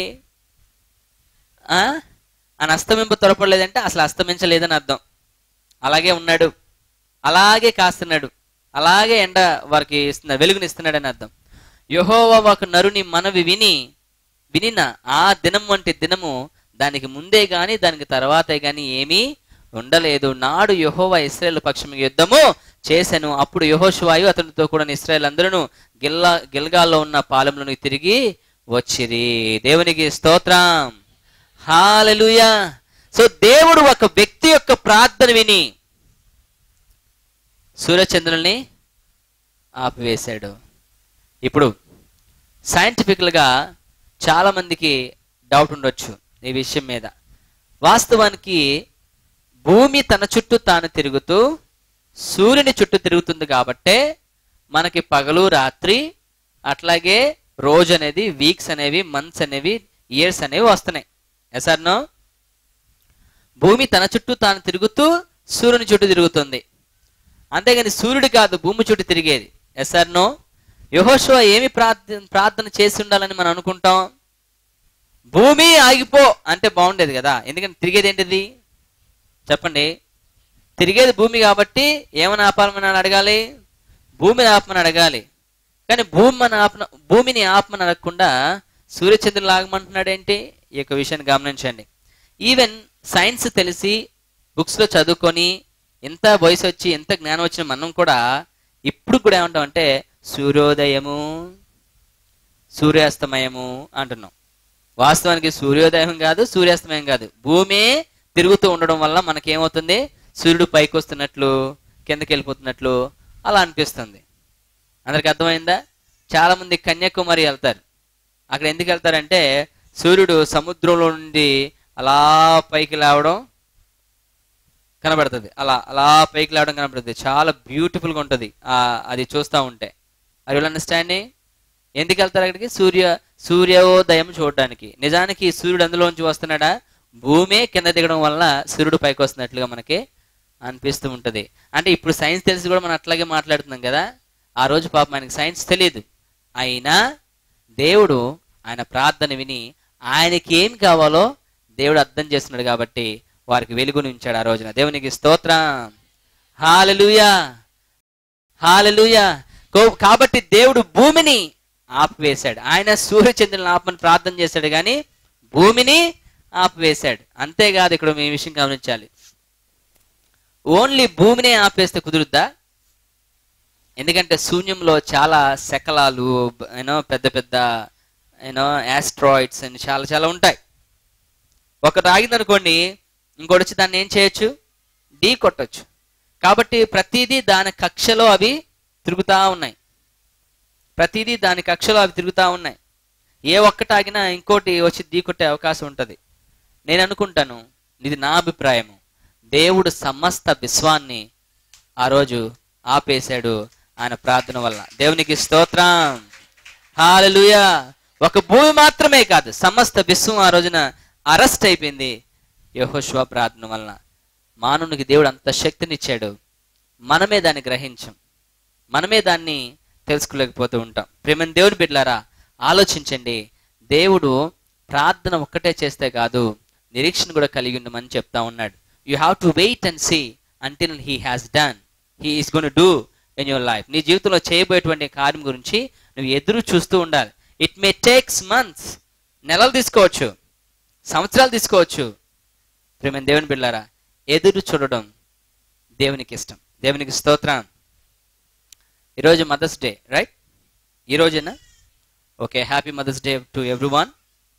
ఆ? ఆయన అస్తమింప త్వరపడలేదంటే అసలు అస్తమించలేదని అర్థం అలాగే ఉన్నాడు అలాగే కాస్తున్నాడు అలాగే ఎండ వారికి ఇస్తున్నాడు వెలుగునిస్తున్నాడని అర్థం యహోవా ఒక నరుని మనవి విని వినిన ఆ దినం వంటి దినము దానికి ముందే గాని దానికి తర్వాతే గాని ఏమీ ఉండలేదు నాడు యహోవా ఇస్రాయేల్ పక్షం యుద్ధము చేశాను అప్పుడు యహోషువాయు అతనితో కూడా ఇస్రాయేల్ అందరూ గిల్లా గిల్గాల్లో ఉన్న పాలెంలను తిరిగి వచ్చిరి దేవునికి స్తోత్రం హాలెలుయా సో దేవుడు ఒక వ్యక్తి యొక్క ప్రార్థన విని సూర్యచంద్రుల్ని ఆపివేశాడు ఇప్పుడు సైంటిఫికల్గా చాలా మందికి డౌట్ ఉండొచ్చు ఈ విషయం మీద వాస్తవానికి భూమి తన చుట్టూ తాను తిరుగుతూ సూర్యుని చుట్టూ తిరుగుతుంది కాబట్టే మనకి పగలు రాత్రి అట్లాగే రోజు అనేది వీక్స్ అనేవి మంత్స్ అనేవి ఇయర్స్ అనేవి వస్తున్నాయి ఎస్ ఆర్ నో భూమి తన చుట్టూ తాను తిరుగుతూ సూర్యుని చుట్టూ తిరుగుతుంది అంతేగాని సూర్యుడు కాదు భూమి చుట్టూ తిరిగేది ఎస్ ఆర్ నో యహోశివ ఏమి ప్రార్థన ప్రార్థన చేసి ఉండాలని మనం అనుకుంటాం భూమి ఆగిపో అంటే బాగుండేది కదా ఎందుకంటే తిరిగేది ఏంటిది చెప్పండి తిరిగేది భూమి కాబట్టి ఏమని ఆపాలని అడగాలి భూమిని ఆపమని అడగాలి కానీ భూమిని ఆపన భూమిని ఆపమని అడగకుండా సూర్యచంద్రులు ఆగమంటున్నాడు ఏంటి ఈ యొక్క విషయాన్ని గమనించండి ఈవెన్ సైన్స్ తెలిసి బుక్స్లో చదువుకొని ఎంత వయసు వచ్చి ఎంత జ్ఞానం వచ్చిన మనం కూడా ఇప్పుడు కూడా ఏమంటాం అంటే సూర్యోదయము సూర్యాస్తమయము అంటున్నాం వాస్తవానికి సూర్యోదయం కాదు సూర్యాస్తమయం కాదు భూమి తిరుగుతూ ఉండడం వల్ల మనకేమవుతుంది సూర్యుడు పైకి వస్తున్నట్లు కిందకి వెళ్ళిపోతున్నట్లు అలా అనిపిస్తుంది అందరికి అర్థమైందా చాలా మంది కన్యాకుమారి వెళ్తారు అక్కడ ఎందుకు వెళ్తారంటే సూర్యుడు సముద్రంలో నుండి అలా పైకి లేవడం కనబడుతుంది అలా అలా పైకి లేవడం కనబడుతుంది చాలా బ్యూటిఫుల్గా ఉంటుంది ఆ అది చూస్తూ ఉంటే అది విల్ అండర్స్టాండింగ్ ఎందుకు వెళ్తారు అక్కడికి సూర్య సూర్యోదయం చూడడానికి నిజానికి ఈ సూర్యుడు అందులోంచి వస్తున్నాడా భూమే కింద దిగడం వల్ల సూర్యుడు పైకి వస్తున్నట్లుగా మనకి అనిపిస్తూ ఉంటుంది అంటే ఇప్పుడు సైన్స్ తెలిసి కూడా మనం అట్లాగే మాట్లాడుతున్నాం కదా ఆ రోజు పాపం ఆయనకి సైన్స్ తెలియదు అయినా దేవుడు ఆయన ప్రార్థన విని ఆయనకి ఏం కావాలో దేవుడు అర్థం చేస్తున్నాడు కాబట్టి వారికి వెలుగుని ఉంచాడు ఆ రోజున దేవునికి స్తోత్రం హాలలుయా హాలలుయా కాబట్టి దేవుడు భూమిని ఆపివేశాడు ఆయన సూర్యచంద్రులను ఆపమని ప్రార్థన చేశాడు కానీ భూమిని ఆపివేశాడు అంతేకాదు ఇక్కడ మీ విషయం గమనించాలి ఓన్లీ భూమినే ఆపేస్తే కుదురుద్దా ఎందుకంటే శూన్యంలో చాలా శకలాలు యూనో పెద్ద పెద్ద యూనో యాస్ట్రాయిడ్స్ అని చాలా చాలా ఉంటాయి ఒకటి ఆగిందనుకోండి ఇంకోటి వచ్చి దాన్ని ఏం చేయొచ్చు ఢీ కొట్టొచ్చు కాబట్టి ప్రతిదీ దాని కక్షలో అవి తిరుగుతూ ఉన్నాయి ప్రతిదీ దాని కక్షలో అవి తిరుగుతూ ఉన్నాయి ఏ ఒక్కటి ఆగినా ఇంకోటి వచ్చి ఢీ కొట్టే అవకాశం ఉంటుంది నేను అనుకుంటాను ఇది నా అభిప్రాయము దేవుడు సమస్త విశ్వాన్ని ఆ రోజు ఆపేశాడు ఆయన ప్రార్థన వల్ల దేవునికి స్తోత్రం హాలలుయా ఒక భూమి మాత్రమే కాదు సమస్త విశ్వం ఆ రోజున అరెస్ట్ అయిపోయింది యహోశ్వ ప్రార్థన వలన మానవునికి దేవుడు అంత శక్తినిచ్చాడు మనమే దాన్ని గ్రహించం మనమే దాన్ని తెలుసుకోలేకపోతూ ఉంటాం ప్రేమని దేవుని బిడ్డలారా ఆలోచించండి దేవుడు ప్రార్థన ఒక్కటే చేస్తే కాదు నిరీక్షణ కూడా కలిగి ఉండమని చెప్తా ఉన్నాడు you have to wait and see until he has done he is gonna do in your life నీ జీవితంలో చేయబోయేటువంటి కార్యం గురించి నువ్వు ఎదురు చూస్తూ ఉండాలి ఇట్ మే టేక్స్ మంత్స్ నెలలు తీసుకోవచ్చు సంవత్సరాలు తీసుకోవచ్చు ప్రేమ దేవుని బిళ్ళారా ఎదురు చూడడం దేవునికి ఇష్టం దేవునికి స్తోత్రం ఈరోజు మదర్స్ డే రైట్ ఈ రోజేనా okay happy mother's day to everyone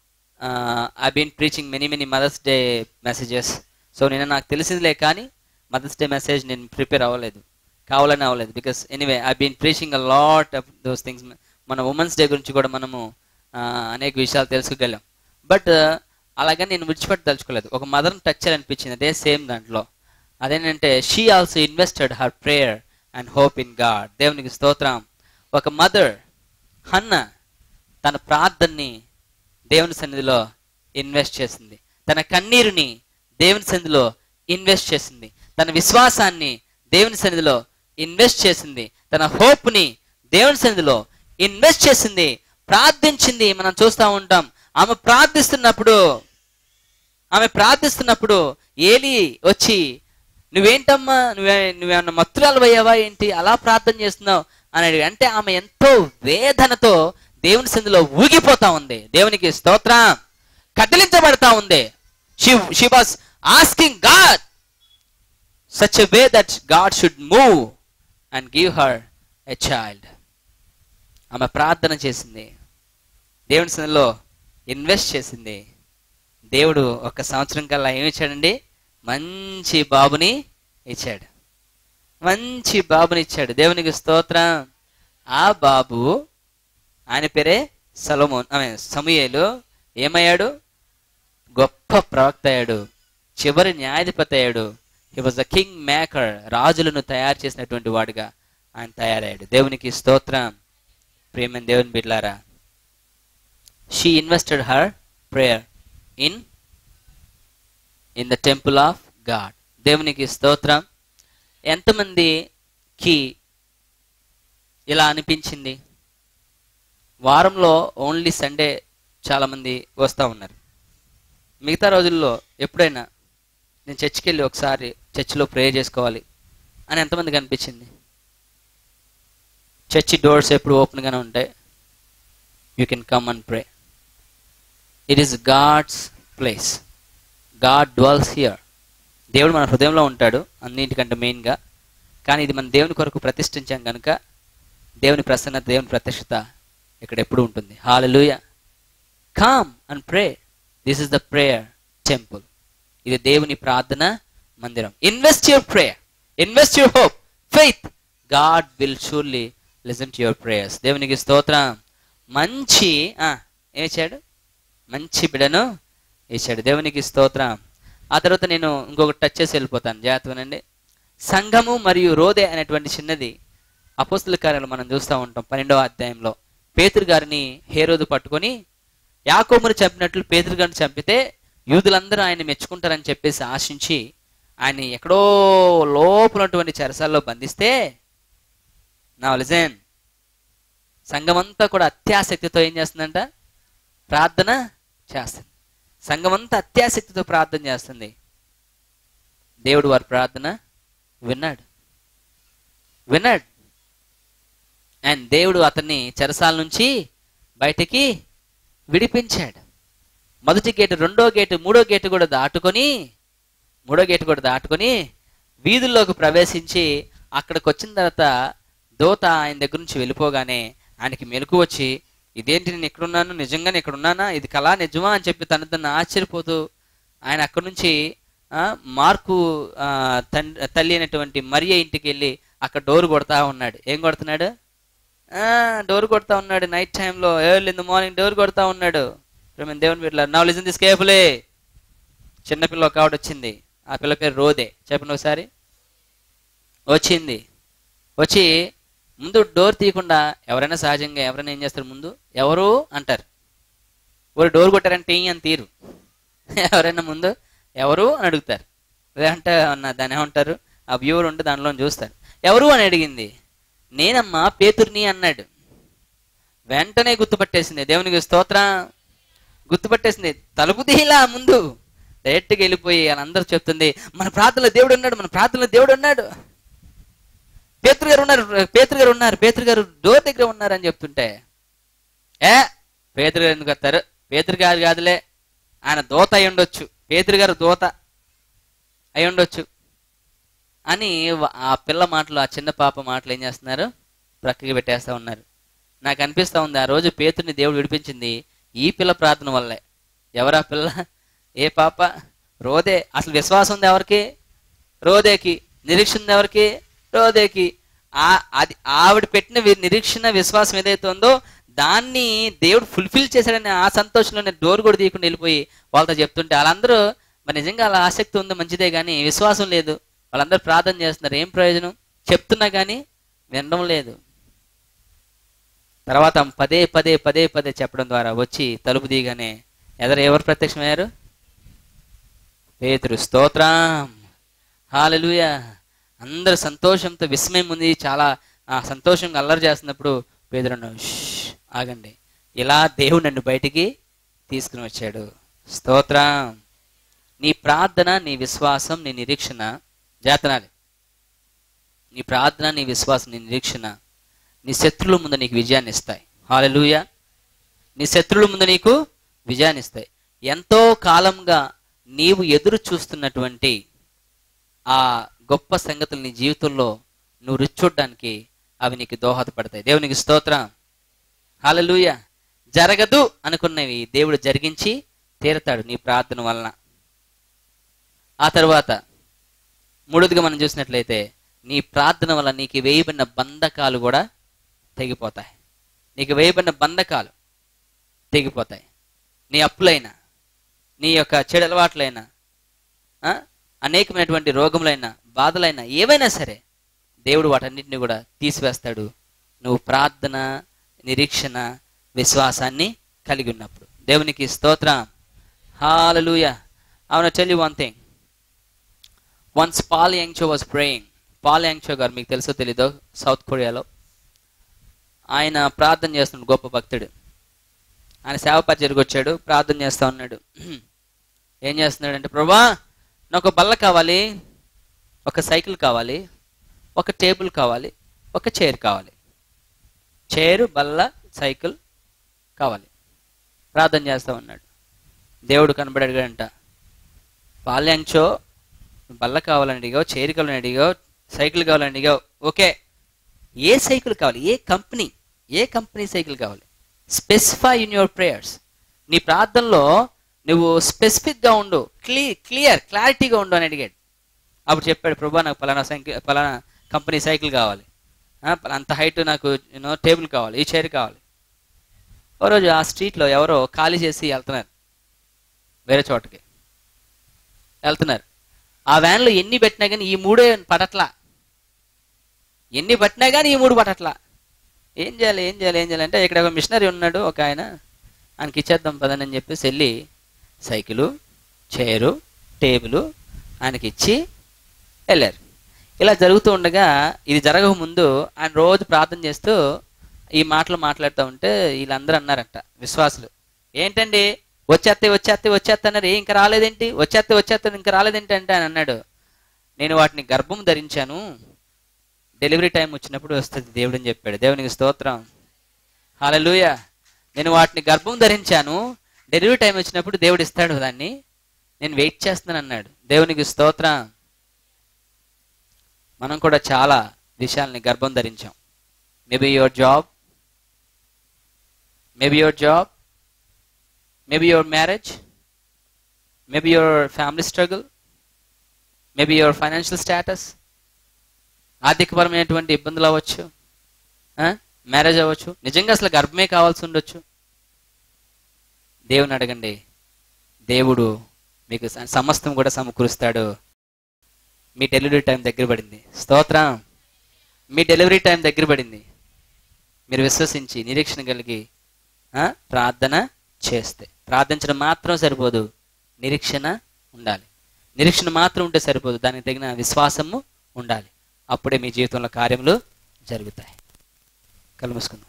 I been preaching many many mother's day messages so నేను నాకు తెలిసిందిలే కానీ మదర్స్ డే మెసేజ్ నేను ప్రిపేర్ అవ్వలేదు కావాలని అవ్వలేదు because anyway I been preaching a lot of those things మన ఉమెన్స్ డే గురించి కూడా మనము ఆ, అనేక విషయాలు తెలుసుకోగలం బట్ అలాగని నేను విడిచిపెట్టి తలుచుకోలేదు ఒక మదర్ని టచ్ చేయాలనిపించింది అదే సేమ్ దాంట్లో అదేంటంటే she also invested her prayer and hope in God దేవునికి స్తోత్రం ఒక మదర్ హన్న తన ప్రార్థనని దేవుని సన్నిధిలో ఇన్వెస్ట్ చేసింది తన కన్నీరుని దేవుని సన్నిధిలో ఇన్వెస్ట్ చేసింది తన విశ్వాసాన్ని దేవుని సన్నిధిలో ఇన్వెస్ట్ చేసింది తన హోప్ని దేవుని సన్నిధిలో ఇన్వెస్ట్ చేసింది ప్రార్థించింది మనం చూస్తూ ఉంటాం ఆమె ప్రార్థిస్తున్నప్పుడు ఆమె ప్రార్థిస్తున్నప్పుడు ఏలి వచ్చి నువ్వేంటమ్మా నువ్వే నువ్వేమన్నా మత్తురాలు అయ్యావా ఏంటి అలా ప్రార్థన చేస్తున్నావు అని అడిగి అంటే ఆమె ఎంతో వేదనతో దేవుని సంధిలో ఊగిపోతా ఉంది దేవునికి స్తోత్రం కదిలించబడతా ఉంది she she was asking God such a way that God should move and give her a child ఆమె ప్రార్థన చేసింది దేవుని సన్నిధిలో ఇన్వెస్ట్ చేసింది దేవుడు ఒక సంవత్సరం కల్లా ఏమి ఇచ్చాడండి మంచి బాబుని ఇచ్చాడు మంచి బాబుని ఇచ్చాడు దేవునికి స్తోత్రం ఆ బాబు ఆయన పేరే సలోమోన్ ఆమె సమూయేలు ఏమయ్యాడు గొప్ప ప్రవక్త అయ్యాడు చివరి న్యాయాధిపతి అయ్యాడు he was a king maker రాజులను తయారు చేసినటువంటి వాడుగా ఆయన తయారయ్యాడు దేవునికి స్తోత్రం ప్రేమ దేవుని బిడ్లారా she invested her prayer in in the temple of God దేవునికి స్తోత్రం ఎంతమందికి ఇలా అనిపించింది వారంలో ఓన్లీ సండే చాలామంది వస్తూ ఉన్నారు మిగతా రోజుల్లో ఎప్పుడైనా నేను చర్చికి వెళ్ళి ఒకసారి చర్చిలో ప్రే చేసుకోవాలి అని ఎంతమందికి అనిపించింది చర్చి డోర్స్ ఎప్పుడు ఓపెన్గానే ఉంటాయి you can come and pray it is God's place God dwells here దేవుడు మన హృదయంలో ఉంటాడు అన్నింటికంటే మెయిన్గా కానీ ఇది మన దేవుని కొరకు ప్రతిష్ఠించాం కనుక దేవుని ప్రసన్నత దేవుని ప్రత్యక్షత ఇక్కడ ఎప్పుడు ఉంటుంది hallelujah come and pray this is the prayer temple ఇది దేవుని ప్రార్థన మందిరం invest your prayer invest your hope faith God will surely listen to your prayers దేవునికి స్తోత్రం మంచి ఆ, ఏం ఇచ్చాడు మంచి బిడను ఇచ్చాడు దేవునికి స్తోత్రం ఆ తర్వాత నేను ఇంకొకటి టచ్ చేసి వెళ్ళిపోతాను జాగ్రత్తగానండి సంఘము మరియు రోదే అనేటువంటి చిన్నది అపోస్తుల కార్యాలు మనం చూస్తూ ఉంటాం పన్నెండవ అధ్యాయంలో పేతురు గారిని హేరోదు పట్టుకొని యాకోబుని చంపినట్లు పేతురు గారిని చంపితే యూదులందరూ ఆయన మెచ్చుకుంటారని చెప్పేసి ఆశించి ఆయన ఎక్కడో లోపలటువంటి చెరసాల్లో బంధిస్తే నా లిజన్ సంఘమంతా కూడా అత్యాసక్తితో ఏం చేస్తుందంట ప్రార్థన చేస్తుంది సంఘమంతా అత్యాసక్తితో ప్రార్థన చేస్తుంది దేవుడు వారి ప్రార్థన విన్నాడు విన్నాడు అండ్ దేవుడు అతన్ని చెరసాల నుంచి బయటికి విడిపించాడు మొదటి గేటు రెండో గేటు మూడో గేటు కూడా దాటుకొని మూడో గేటు కూడా దాటుకొని వీధుల్లోకి ప్రవేశించి అక్కడికి వచ్చిన తర్వాత దోత ఆయన దగ్గర నుంచి వెళ్ళిపోగానే ఆయనకి మెలకు వచ్చి ఇదేంటి నేను ఎక్కడున్నాను నిజంగానే ఇక్కడ ఉన్నానా ఇది కళా నిజమా అని చెప్పి తన తను ఆశ్చర్యపోతూ ఆయన అక్కడి నుంచి ఆ, మార్కు ఆ, తన్- తల్లి అయినటువంటి మరియ ఇంటికి వెళ్ళి అక్కడ డోర్ కొడతా ఉన్నాడు ఏం కొడుతున్నాడు ఆ, డోర్ కొడతా ఉన్నాడు నైట్ టైంలో early in the morning door కొడతా ఉన్నాడు ప్రేమ దేవుని బిడ్డల నవ్ లిజన్ దిస్ కేర్ఫుల్లీ చిన్నపిల్ల ఒక ఆవిడ వచ్చింది ఆ పిల్ల పేరు రోదే చెప్పండి ఒకసారి వచ్చింది వచ్చి ముందు డోర్ తీయకుండా ఎవరైనా సహజంగా ఎవరైనా ఏం చేస్తారు ముందు ఎవరు అంటారు ఊరు డోర్ కొట్టారంటే ఈ అని తీరు ఎవరైనా ముందు ఎవరు అని అడుగుతారు లేదంటే అన్న దాన్ని ఏమంటారు ఆ వ్యూవర్ ఉంటే దానిలో చూస్తారు ఎవరు అని అడిగింది నేనమ్మా పేతుర్ని అన్నాడు వెంటనే గుర్తుపట్టేసింది దేవునికి స్తోత్రం గుర్తుపట్టేసింది తలుపు తీలా ముందు డైరెక్ట్గా వెళ్ళిపోయి వాళ్ళందరూ చెప్తుంది మన ప్రార్థనలో దేవుడు ఉన్నాడు మన ప్రార్థనలో దేవుడు ఉన్నాడు పేతురు గారు ఉన్నారు పేతురు గారు ఉన్నారు పేతురు గారు డోర్ దగ్గర ఉన్నారు అని చెప్తుంటే ఏ పేతురు గారు ఎందుకు వస్తారు పేతురు గారు కాదులే ఆయన దోత అయి ఉండొచ్చు పేతురు గారు దోత అయి ఉండొచ్చు అని వ- ఆ పిల్ల మాటలు ఆ చిన్న పాప మాటలు ఏం చేస్తున్నారు ప్రక్కకి పెట్టేస్తా ఉన్నారు నాకు అనిపిస్తా ఉంది ఆ రోజు పేతుడిని దేవుడు విడిపించింది ఈ పిల్ల ప్రార్థన వల్లే ఎవరా పిల్ల ఏ పాప రోదే అసలు విశ్వాసం ఉంది ఎవరికి రోదేకి నిరీక్షణ ఉంది ఎవరికి రోదేకి ఆ అది ఆవిడ పెట్టిన వి- నిరీక్షణ విశ్వాసం ఏదైతే ఉందో దాన్ని దేవుడు ఫుల్ఫిల్ చేశాడని ఆ సంతోషంలోనే డోర్ కూడా తీయకుండా వెళ్ళిపోయి వాళ్ళతో చెప్తుంటే వాళ్ళందరూ మరి నిజంగా అలా ఆసక్తి ఉంది మంచిదే కానీ విశ్వాసం లేదు వాళ్ళందరూ ప్రార్థన చేస్తున్నారు ఏం ప్రయోజనం చెప్తున్నా కానీ వినడం లేదు తర్వాత ఆమె పదే పదే పదే పదే చెప్పడం ద్వారా వచ్చి తలుపు తీయగానే ఎదరు ఎవరు ప్రత్యక్షమయ్యారు పేతురు స్తోత్రం హాలెలూయా అందరు సంతోషంతో విస్మయం ఉంది చాలా ఆ సంతోషంగా అల్లరి చేస్తున్నప్పుడు పేదరు అన్నాడు, "షష్, ఆగండి ఇలా దేవుడు నన్ను బయటికి తీసుకుని వచ్చాడు స్తోత్రం నీ ప్రార్థన నీ విశ్వాసం నీ నిరీక్షణ జాతనాలి నీ ప్రార్థన నీ విశ్వాసం నీ నిరీక్షణ నీ శత్రువుల ముందు నీకు విజయాన్ని ఇస్తాయి హాలెలూయా నీ శత్రువుల ముందు నీకు విజయాన్ని ఇస్తాయి ఎంతో కాలంగా నీవు ఎదురు చూస్తున్నటువంటి ఆ గొప్ప సంగతులు నీ జీవితంలో నువ్వు రుచి చూడడానికి అవి నీకు దోహదపడతాయి దేవునికి స్తోత్రం హాలెలూయ జరగదు అనుకున్నవి దేవుడు జరిగించి తీరతాడు నీ ప్రార్థన వలన ఆ తర్వాత మూడోదిగా మనం చూసినట్లయితే నీ ప్రార్థన వల్ల నీకు వేయబడిన బంధకాలు కూడా తెగిపోతాయి నీకు వేయబడిన బంధకాలు తెగిపోతాయి నీ అప్పులైనా నీ యొక్క చెడు అలవాట్లైనా ఆ, అనేకమైనటువంటి రోగములైనా బాధలైనా ఏవైనా సరే దేవుడు వాటన్నిటిని కూడా తీసివేస్తాడు నువ్వు ప్రార్థన నిరీక్షణ విశ్వాసాన్ని కలిగి ఉన్నప్పుడు దేవునికి స్తోత్రం hallelujah I wanna tell you one thing once Paul Yonggi Cho was praying Paul Yonggi Cho గారు మీకు తెలుసో తెలీదో సౌత్ కొరియాలో ఆయన ప్రార్థన చేస్తున్నాడు గొప్ప భక్తుడు ఆయన సేవ పరిచయకు వచ్చాడు ప్రార్థన చేస్తా ఉన్నాడు ఏం చేస్తున్నాడు అంటే ప్రభా నాకు ఒక బల్ల కావాలి ఒక సైకిల్ కావాలి ఒక టేబుల్ కావాలి ఒక చైర్ కావాలి చైరు బల్ల సైకిల్ కావాలి ప్రార్థన చేస్తా ఉన్నాడు దేవుడు కనబడాడంట పాల్యాంచో బల్ల కావాలని అడిగావు చైర్ కావాలని అడిగావు సైకిల్ కావాలని అడిగావు ఓకే ఏ సైకిల్ కావాలి ఏ కంపెనీ ఏ కంపెనీ సైకిల్ కావాలి స్పెసిఫై ఇన్ యువర్ ప్రేయర్స్ నీ ప్రార్థనలో నువ్వు స్పెసిఫిక్గా ఉండు క్లీ క్లియర్ క్లారిటీగా ఉండు అని అడిగాడు అప్పుడు చెప్పాడు ప్రభా నాకు పలానా సైకిల్ పలానా కంపెనీ సైకిల్ కావాలి ఆ, పలా- అంత హైట్ నాకు యూనో టేబుల్ కావాలి ఈ చైర్ కావాలి ఓ రోజు ఆ స్ట్రీట్లో ఎవరో ఖాళీ చేసి వెళ్తున్నారు వేరే చోటకి వెళ్తున్నారు ఆ వ్యాన్లో ఎన్ని పెట్టినా కానీ ఈ మూడే పడట్లా ఎన్ని పట్టినా కానీ ఈ మూడు పట్టట్లా ఏం చేయాలి ఏం చేయాలి ఏం చేయాలి అంటే ఇక్కడ ఒక మిషనరీ ఉన్నాడు ఒక ఆయన ఆయనకి ఇచ్చేద్దాం పదని అని చెప్పేసి వెళ్ళి సైకిలు చైరు టేబుల్ ఆయనకి ఇచ్చి వెళ్ళారు ఇలా జరుగుతూ ఉండగా ఇది జరగక ముందు ఆయన రోజు ప్రార్థన చేస్తూ ఈ మాటలు మాట్లాడుతూ ఉంటే వీళ్ళందరూ అన్నారంట విశ్వాసులు ఏంటండి వచ్చేస్తే వచ్చేస్తే వచ్చేస్తే అన్నారు ఏ ఇంకా రాలేదేంటి వచ్చేస్తే వచ్చేస్తే ఇంకా రాలేదేంటి అంటే ఆయన అన్నాడు నేను వాటిని గర్భం ధరించాను డెలివరీ టైం వచ్చినప్పుడు వస్తుంది దేవుడు అని చెప్పాడు దేవునికి స్తోత్రం హల్లెలూయ నేను వాటిని గర్భం ధరించాను డెలివరీ టైం వచ్చినప్పుడు దేవుడు ఇస్తాడు దాన్ని నేను వెయిట్ చేస్తున్నాను అన్నాడు దేవునికి స్తోత్రం మనం కూడా చాలా విషయాల్ని గర్భం ధరించాం maybe your job maybe your job maybe your marriage maybe your family struggle maybe your financial status ఆర్థికపరమైనటువంటి ఇబ్బందులు అవ్వచ్చు మ్యారేజ్ అవ్వచ్చు నిజంగా అసలు గర్భమే కావాల్సి ఉండొచ్చు దేవుని అడగండి దేవుడు మీకు స- సమస్తం కూడా సమకూరుస్తాడు మీ డెలివరీ టైం దగ్గర పడింది స్తోత్రం మీ డెలివరీ టైం దగ్గర పడింది మీరు విశ్వసించి నిరీక్షణ కలిగి ఆ, ప్రార్థన చేస్తే ప్రార్థించడం మాత్రం సరిపోదు నిరీక్షణ ఉండాలి నిరీక్షణ మాత్రం ఉంటే సరిపోదు దానికి తగిన విశ్వాసము ఉండాలి అప్పుడే మీ జీవితంలో కార్యములు జరుగుతాయి కళ్ళు మూసుకుందాం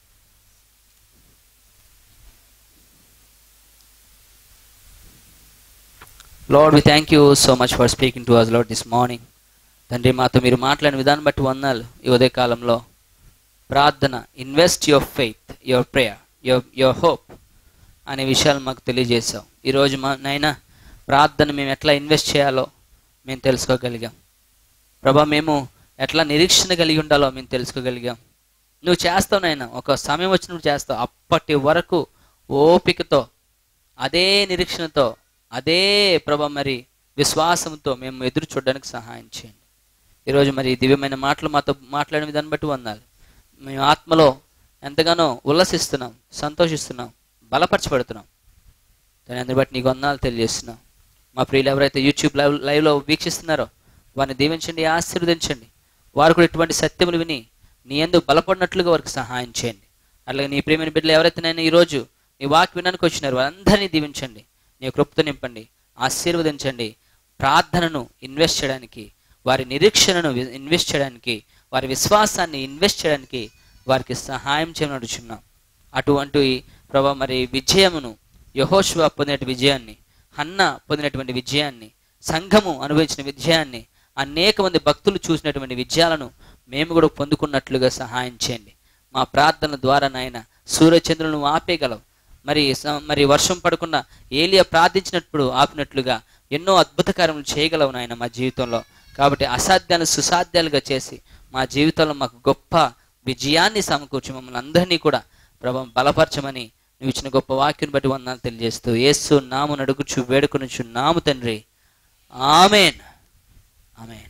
Lord we thank you so much for speaking to us Lord this morning తండ్రి మాతో మీరు మాట్లాడిన విధానం బట్టి వందాలు ఈ ఉదయ కాలంలో ప్రార్థన invest your faith your prayer your your hope అనే విషయాలు మాకు తెలియజేశావు ఈరోజు మా నైనా ప్రార్థన మేము ఎట్లా ఇన్వెస్ట్ చేయాలో మేము తెలుసుకోగలిగాం ప్రభా మేము ఎట్లా నిరీక్షణ కలిగి ఉండాలో మేము తెలుసుకోగలిగాం నువ్వు చేస్తావు నాయన ఒక సమయం వచ్చినప్పుడు చేస్తావు అప్పటి వరకు ఓపికతో అదే నిరీక్షణతో అదే ప్రభ మరి విశ్వాసంతో మేము ఎదురు చూడడానికి సహాయం చేయండి ఈరోజు మరి ఈ దివ్యమైన మాటలు మాతో మాట్లాడిన విధాన్ని బట్టి వందాలి మేము ఆత్మలో ఎంతగానో ఉల్లసిస్తున్నాం సంతోషిస్తున్నాం బలపరచబడుతున్నాం దాని అందరి బట్టి నీకు వందనాలు తెలియజేస్తున్నాం మా ప్రియులు ఎవరైతే యూట్యూబ్ లైవ్ లైవ్లో వీక్షిస్తున్నారో వారిని దీవించండి ఆశీర్వదించండి వారు కూడా ఇటువంటి సత్యములు విని నీ ఎందుకు బలపడినట్లుగా వారికి సహాయం చేయండి అట్లాగే నీ ప్రేమైన బిడ్డలు ఎవరైతే నేను ఈరోజు నీ వాక్ వినడానికి వచ్చినారు వారందరినీ దీవించండి నీ కృప్త నింపండి ఆశీర్వదించండి ప్రార్థనను ఇన్వెస్ట్ చేయడానికి వారి నిరీక్షణను వి- ఇన్వెస్ట్ చేయడానికి వారి విశ్వాసాన్ని ఇన్వెస్ట్ చేయడానికి వారికి సహాయం చేయమని అడుగుచున్నాం అటువంటి ప్రభా మరి విజయమును యహోశివ పొందిన విజయాన్ని హన్న పొందినటువంటి విజయాన్ని సంఘము అనుభవించిన విజయాన్ని అనేక మంది భక్తులు చూసినటువంటి విజయాలను మేము కూడా పొందుకున్నట్లుగా సహాయం చేయండి మా ప్రార్థన ద్వారా నాయన సూర్యచంద్రులను ఆపేయగలవు మరి స- మరి వర్షం పడకుండా ఏలియా ప్రార్థించినప్పుడు ఆపినట్లుగా ఎన్నో అద్భుత కార్యములు చేయగలవు నాయన మా జీవితంలో కాబట్టి అసాధ్యాలను సుసాధ్యాలుగా చేసి మా జీవితంలో మాకు గొప్ప విజయాన్ని సమకూర్చి మమ్మల్ని అందరినీ కూడా ప్రభావం బలపరచమని నువ్వు ఇచ్చిన గొప్ప వాక్యం బట్టి వందనాలు తెలియజేస్తూ యేసు నాము నడుగుచు వేడుకొనుచు నాము తండ్రి ఆమెన్ ఆమెన్